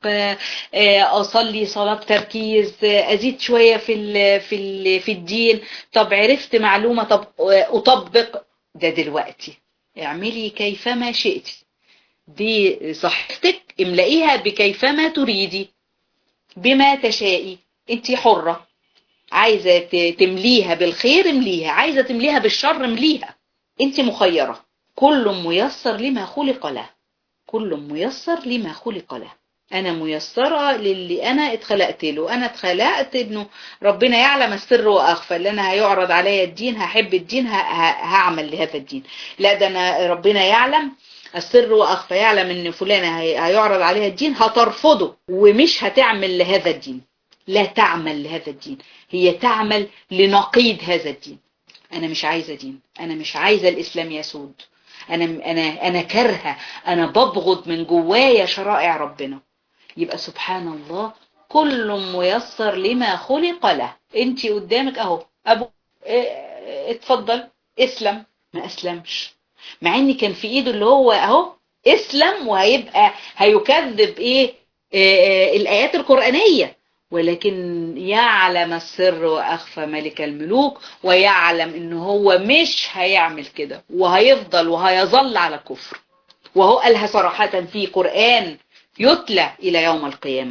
اصلي صلاة تركيز ازيد شوية في ال في ال في الدين طب عرفت معلومة طب اطبق ده دلوقتي اعملي كيفما شئت دي صحتك املئيها بكيفما تريدي بما تشائي انت حرة عايزة تمليها بالخير امليها عايزة تمليها بالشر امليها انت مخيرة كل ميسر لما خلق له كل ميسر لما خلق له انا ميسرة للي انا اتخلقت له انا اتخلقت انه ربنا يعلم السر واخفى اللي انا هيعرض عليا الدين هحب الدين هعمل لهذا الدين لا ده انا ربنا يعلم السر واخفى يعلم ان فلانة هيعرض عليها الدين هترفضه ومش هتعمل لهذا الدين لا تعمل لهذا الدين هي تعمل لنقيض هذا الدين انا مش عايزة دين انا مش عايزة الاسلام يسود انا انا انا كارهه انا ببغض من جوايا شرائع ربنا يبقى سبحان الله كل ميسر لما خلق له انت قدامك اهو ابو اه اتفضل اسلم ما اسلمش مع ان كان في ايده اللي هو اهو اسلم وهيبقى هيكذب ايه اه الايات القرانيه ولكن يعلم السر واخفى ملك الملوك ويعلم ان هو مش هيعمل كده وهيفضل وهيظل على كفر وهو قالها صراحة في قرآن يتلى الى يوم القيامة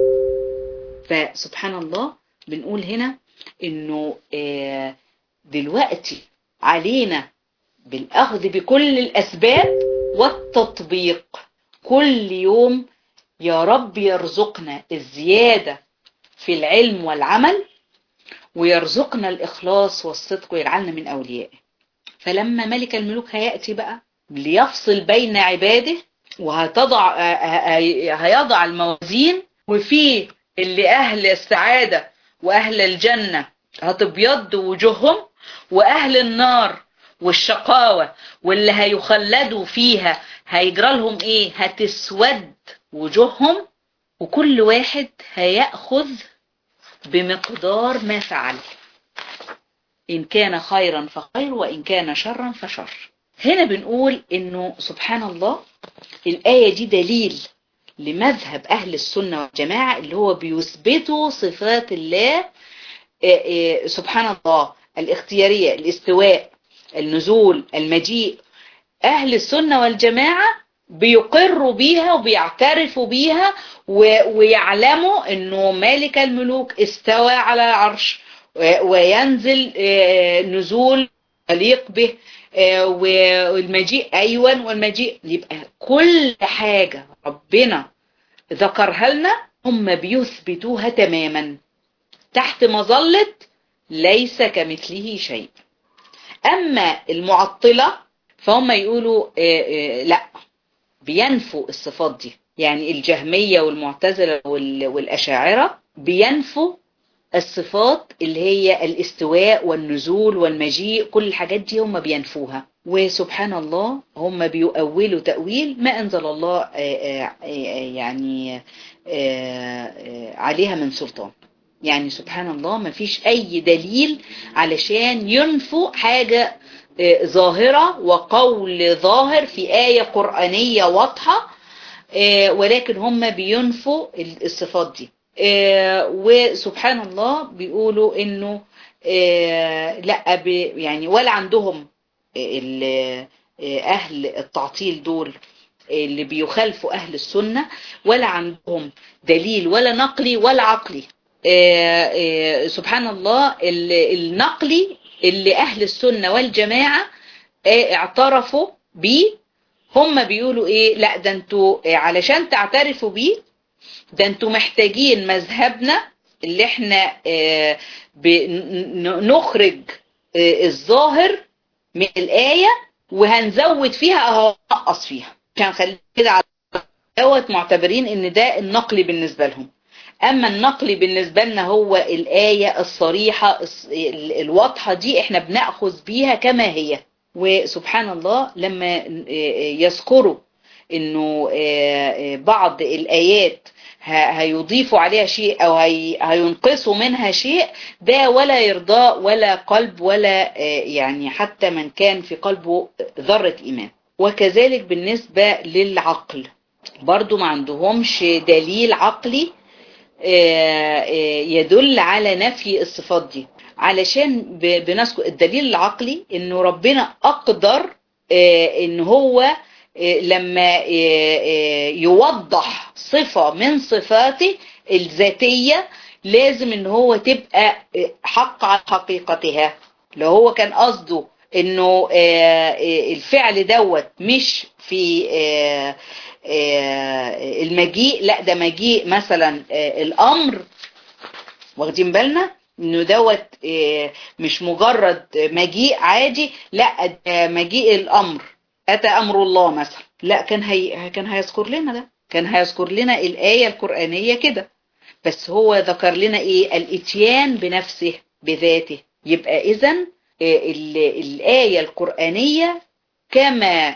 فسبحان الله بنقول هنا انه دلوقتي علينا بالاخذ بكل الاسباب والتطبيق كل يوم يا رب يرزقنا الزيادة في العلم والعمل ويرزقنا الإخلاص والصدق ويجعلنا من أوليائه فلما ملك الملوك هيأتي بقى ليفصل بين عباده وهتضع هيضع الموازين وفي اللي أهل السعادة وأهل الجنة هتبيض وجوههم وأهل النار والشقاوة واللي هيخلدوا فيها هيجرى لهم ايه هتسود وجوههم وكل واحد هيأخذ بمقدار ما فعل إن كان خيرا فخير وإن كان شرا فشر هنا بنقول إنه سبحان الله الآية دي دليل لمذهب أهل السنة والجماعة اللي هو بيثبتوا صفات الله سبحان الله الاختيارية الاستواء النزول المجيء أهل السنة والجماعة بيقروا بيها وبيعترفوا بيها ويعلموا انه مالك الملوك استوى على العرش وينزل نزول يليق به والمجيء ايوه والمجيء يبقى كل حاجة ربنا ذكرها لنا هم بيثبتوها تماما تحت مظلة ليس كمثله شيء اما المعطلة فهم يقولوا لا بينفوا الصفات دي يعني الجهمية والمعتزلة والأشاعرة بينفوا الصفات اللي هي الاستواء والنزول والمجيء كل الحاجات دي هم بينفوها وسبحان الله هم بيؤولوا تأويل ما أنزل الله يعني عليها من سلطان يعني سبحان الله ما فيش أي دليل علشان ينفوا حاجة ظاهرة وقول ظاهر في آية قرآنية واضحة ولكن هم بينفوا الصفات دي وسبحان الله بيقولوا انه لا يعني ولا عندهم اهل التعطيل دول اللي بيخالفوا اهل السنة ولا عندهم دليل ولا نقلي ولا عقلي سبحان الله النقلي اللي اهل السنة والجماعة اعترفوا بيه هم بيقولوا ايه لا ده انتوا علشان تعترفوا بيه ده انتوا محتاجين مذهبنا اللي احنا نخرج الظاهر من الآية وهنزود فيها او نقص فيها كان خلي كده على دوت معتبرين ان ده النقلي بالنسبة لهم اما النقلي بالنسبة لنا هو الآية الصريحة الواضحة دي احنا بنأخذ بيها كما هي وسبحان الله لما يذكروا انه بعض الايات هيضيفوا عليها شيء او هينقصوا منها شيء ده ولا يرضاء ولا قلب ولا يعني حتى من كان في قلبه ذرة ايمان وكذلك بالنسبة للعقل برضو ما عندهمش دليل عقلي يدل على نفي الصفات دي علشان بنذكر الدليل العقلي انه ربنا اقدر ان هو لما يوضح صفة من صفاته الذاتية لازم ان هو تبقى حق على حقيقتها لو هو كان قصده انه الفعل دوت مش في المجيء لا ده مجيء مثلا الامر واخدين بالنا انه دوت مش مجرد مجيء عادي لا ده مجيء الامر اتى امر الله مثلا لا كان هي كان هيذكر لنا ده كان هيذكر لنا الايه القرانيه كده بس هو ذكر لنا ايه الاتيان بنفسه بذاته يبقى اذا الايه القرانيه كما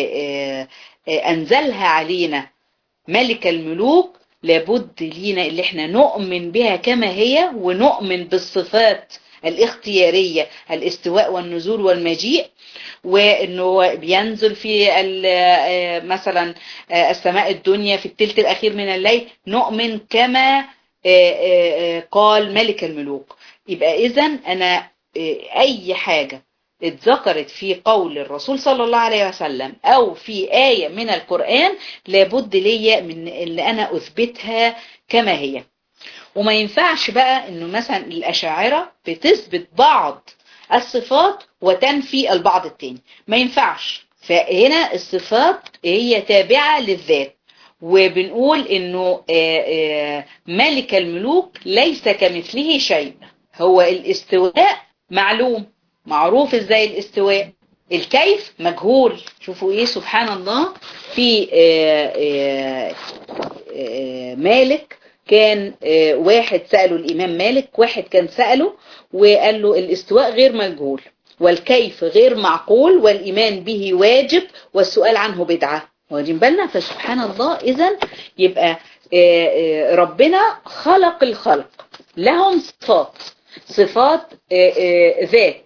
انزلها علينا ملك الملوك لابد لينا اللي احنا نؤمن بها كما هي ونؤمن بالصفات الاختيارية الاستواء والنزول والمجيء وانه بينزل في مثلا السماء الدنيا في الثلث الاخير من الليل نؤمن كما قال ملك الملوك يبقى اذا انا اي حاجة اتذكرت في قول الرسول صلى الله عليه وسلم او في آية من القرآن لابد ليا من اللي انا اثبتها كما هي وما ينفعش بقى انه مثلا الاشاعرة بتثبت بعض الصفات وتنفي البعض التاني ما ينفعش فهنا الصفات هي تابعة للذات وبنقول انه ملك الملوك ليس كمثله شيء هو الاستواء معلوم معروف ازاي الاستواء الكيف مجهول شوفوا ايه سبحان الله في آآ آآ مالك كان واحد سأله الإمام مالك واحد كان سأله وقال له الاستواء غير مجهول والكيف غير معقول والإيمان به واجب والسؤال عنه بدعة واخدين بالنا فسبحان الله إذا يبقى ربنا خلق الخلق لهم صفات صفات ذات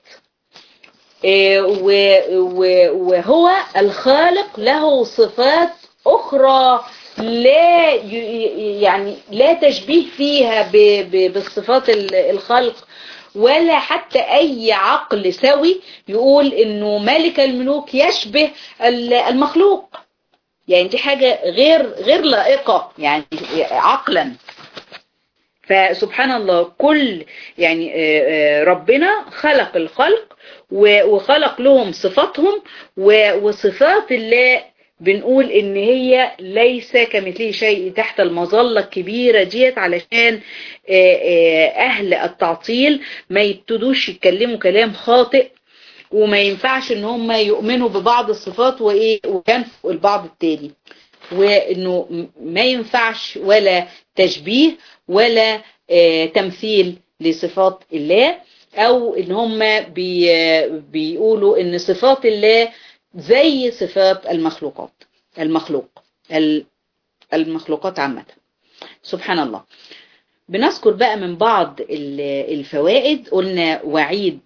وهو الخالق له صفات أخرى لا يعني لا تشبيه فيها بالصفات الخلق ولا حتى أي عقل سوي يقول إنه ملك الملوك يشبه المخلوق يعني دي حاجة غير غير لائقة يعني عقلا فسبحان الله كل يعني ربنا خلق الخلق وخلق لهم صفاتهم وصفات الله بنقول ان هي ليس كمثله شيء تحت المظلة الكبيرة ديت علشان اهل التعطيل ما يبتدوش يتكلموا كلام خاطئ وما ينفعش ان هم يؤمنوا ببعض الصفات وايه وينفوا البعض التاني وانه ما ينفعش ولا تشبيه ولا آه تمثيل لصفات الله او ان هم بي بيقولوا ان صفات الله زي صفات المخلوقات المخلوق المخلوقات عامة سبحان الله بنذكر بقى من بعض الفوائد قلنا وعيد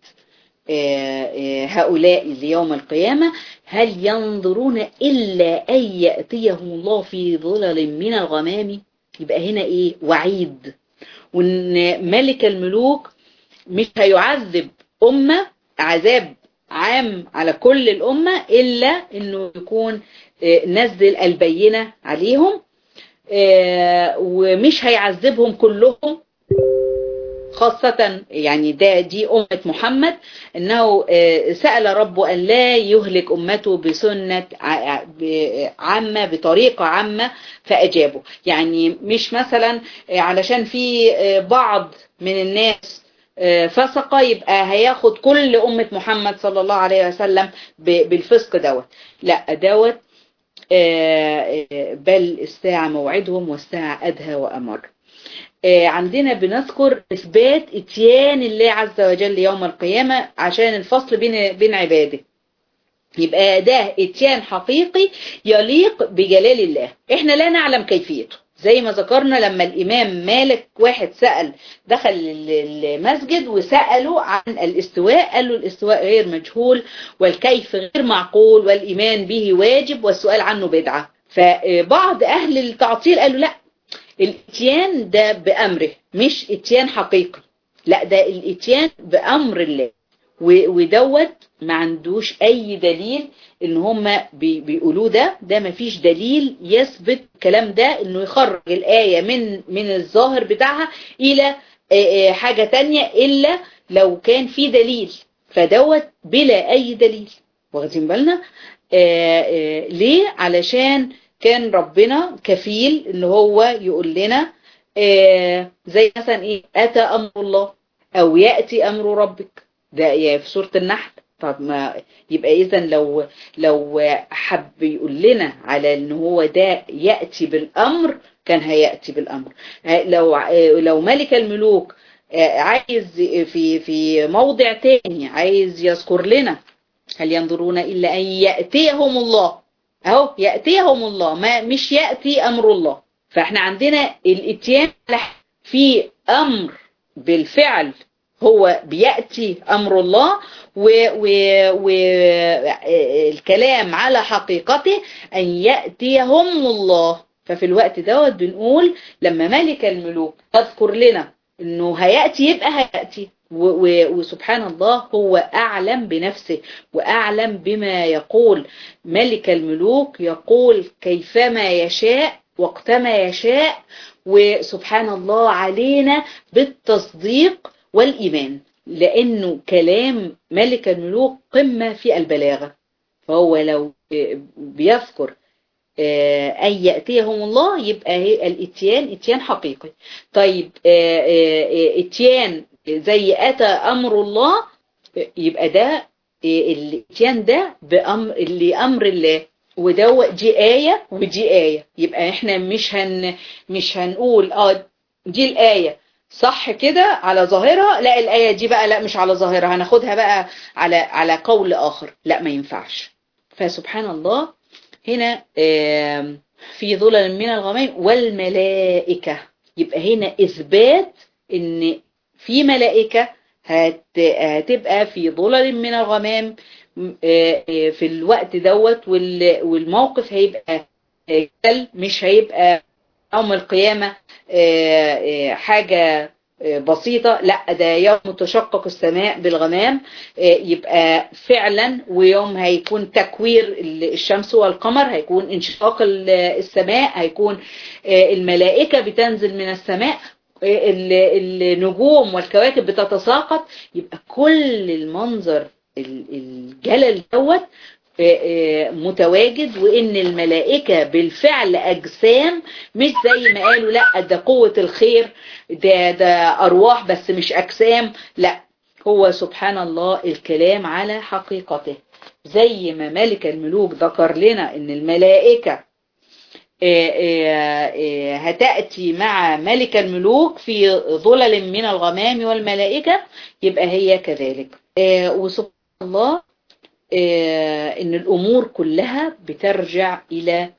هؤلاء ليوم القيامة هل ينظرون إلا أن يأتيهم الله في ظلل من الغمام يبقى هنا إيه وعيد وإن ملك الملوك مش هيعذب أمة عذاب عام على كل الأمة إلا أنه يكون نزل البينة عليهم ومش هيعذبهم كلهم خاصة يعني ده دي أمة محمد أنه سأل ربه أن لا يهلك أمته بسنة عامة بطريقة عامة فأجابه يعني مش مثلا علشان في بعض من الناس فسقة يبقى هياخد كل أمة محمد صلى الله عليه وسلم بالفسق دوت لا دوت بل الساعة موعدهم والساعة أدهى وأمر عندنا بنذكر إثبات اتيان الله عز وجل يوم القيامة عشان الفصل بين بين عباده يبقى ده اتيان حقيقي يليق بجلال الله احنا لا نعلم كيفيته زي ما ذكرنا لما الإمام مالك واحد سأل دخل المسجد وسأله عن الاستواء قال له الاستواء غير مجهول والكيف غير معقول والإيمان به واجب والسؤال عنه بدعة فبعض أهل التعطيل قالوا لا الاتيان ده بأمره مش اتيان حقيقي لا ده الاتيان بأمر الله ودوت ما عندوش اي دليل ان هم بيقولوه ده ده ما فيش دليل يثبت الكلام ده انه يخرج الآية من من الظاهر بتاعها الى حاجة تانية الا لو كان في دليل فدوت بلا اي دليل واخدين بالنا ليه علشان كان ربنا كفيل ان هو يقول لنا زي مثلا ايه اتى امر الله او يأتي امر ربك ده في سورة النحل طب ما يبقى اذا لو لو حب يقول لنا على ان هو ده يأتي بالامر كان هيأتي بالامر لو لو ملك الملوك عايز في في موضع تاني عايز يذكر لنا هل ينظرون الا ان يأتيهم الله اهو يأتيهم الله ما مش يأتي امر الله فاحنا عندنا الاتيان في امر بالفعل هو بيأتي أمر الله والكلام على حقيقته أن يأتيهم الله ففي الوقت دوت بنقول لما ملك الملوك تذكر لنا أنه هيأتي يبقى هيأتي وسبحان الله هو أعلم بنفسه وأعلم بما يقول ملك الملوك يقول كيفما يشاء وقتما يشاء وسبحان الله علينا بالتصديق والإيمان لأنه كلام ملك الملوك قمة في البلاغة فهو لو بيذكر أن يأتيهم الله يبقى هي الاتيان اتيان حقيقي طيب اتيان زي أتى أمر الله يبقى ده الاتيان ده بأمر لأمر الله وده دي آية ودي آية يبقى احنا مش هن مش هنقول اه دي الآية صح كده على ظاهرها لا الآية دي بقى لا مش على ظاهرها هناخدها بقى على على قول آخر لا ما ينفعش فسبحان الله هنا في ظلل من الغمام والملائكة يبقى هنا إثبات إن في ملائكة هتبقى في ظلل من الغمام في الوقت دوت والموقف هيبقى مش هيبقى يوم القيامة حاجة بسيطة لا ده يوم تشقق السماء بالغمام يبقى فعلا ويوم هيكون تكوير الشمس والقمر هيكون انشقاق السماء هيكون الملائكة بتنزل من السماء النجوم والكواكب بتتساقط يبقى كل المنظر الجلل دوت متواجد وان الملائكة بالفعل اجسام مش زي ما قالوا لا ده قوة الخير ده, ده ارواح بس مش اجسام لا هو سبحان الله الكلام على حقيقته زي ما ملك الملوك ذكر لنا ان الملائكة هتأتي مع ملك الملوك في ظلل من الغمام والملائكة يبقى هي كذلك وسبحان الله ان الامور كلها بترجع الى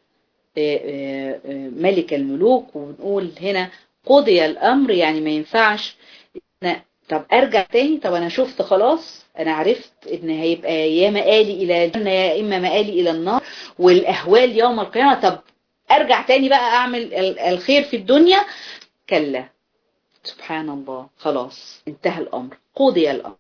ملك الملوك ونقول هنا قضي الامر يعني ما ينفعش طب ارجع تاني طب انا شفت خلاص انا عرفت ان هيبقى يا مقالي الى الجنة يا اما مقالي الى النار والاهوال يوم القيامة طب ارجع تاني بقى اعمل الخير في الدنيا كلا سبحان الله خلاص انتهى الامر قضي الامر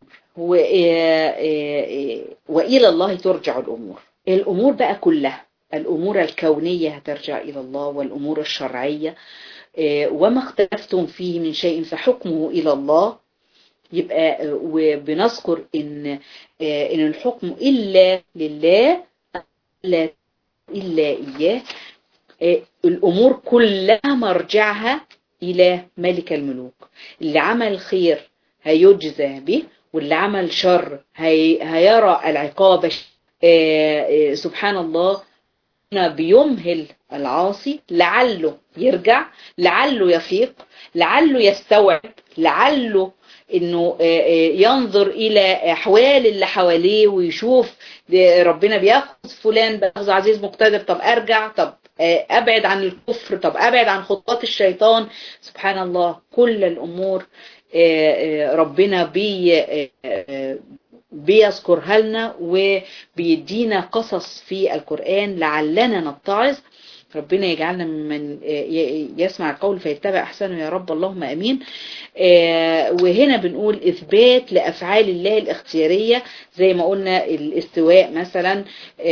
وإلى الله ترجع الأمور الأمور بقى كلها الأمور الكونية هترجع إلى الله والأمور الشرعية وما اختلفتم فيه من شيء فحكمه إلى الله يبقى وبنذكر إن إن الحكم إلا لله لا إلا إياه الأمور كلها مرجعها إلى ملك الملوك اللي عمل خير هيجزى به واللي عمل شر هي هيرى العقاب سبحان الله بيمهل العاصي لعله يرجع لعله يفيق لعله يستوعب لعله انه ينظر الى احوال اللي حواليه ويشوف ربنا بياخذ فلان بياخذ عزيز مقتدر طب ارجع طب ابعد عن الكفر طب ابعد عن خطوات الشيطان سبحان الله كل الامور ربنا بي بيذكرها لنا وبيدينا قصص في القرآن لعلنا نتعظ ربنا يجعلنا من يسمع القول فيتبع أحسنه يا رب اللهم أمين وهنا بنقول إثبات لأفعال الله الاختيارية زي ما قلنا الاستواء مثلا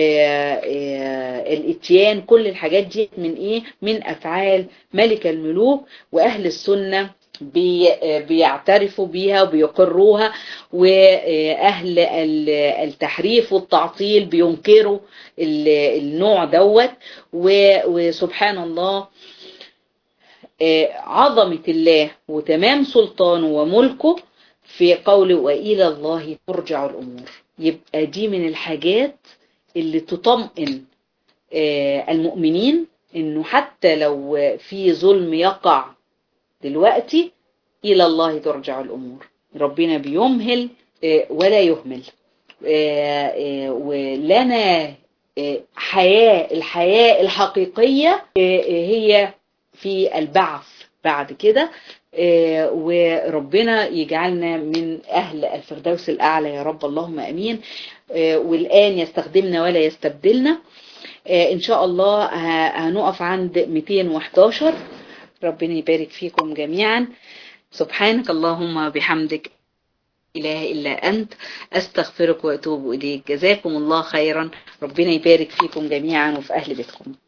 الاتيان كل الحاجات دي من إيه من أفعال ملك الملوك وأهل السنة بي بيعترفوا بيها وبيقروها وأهل التحريف والتعطيل بينكروا النوع دوت وسبحان الله عظمة الله وتمام سلطانه وملكه في قوله وإلى الله ترجع الأمور يبقى دي من الحاجات اللي تطمئن المؤمنين انه حتى لو في ظلم يقع دلوقتي إلى الله ترجع الأمور ربنا بيمهل ولا يهمل ولنا حياة الحياة الحقيقية هي في البعث بعد كده وربنا يجعلنا من أهل الفردوس الأعلى يا رب اللهم أمين والآن يستخدمنا ولا يستبدلنا إن شاء الله هنقف عند 211 ربنا يبارك فيكم جميعا سبحانك اللهم بحمدك إله إلا أنت أستغفرك وأتوب إليك جزاكم الله خيرا ربنا يبارك فيكم جميعا وفي أهل بيتكم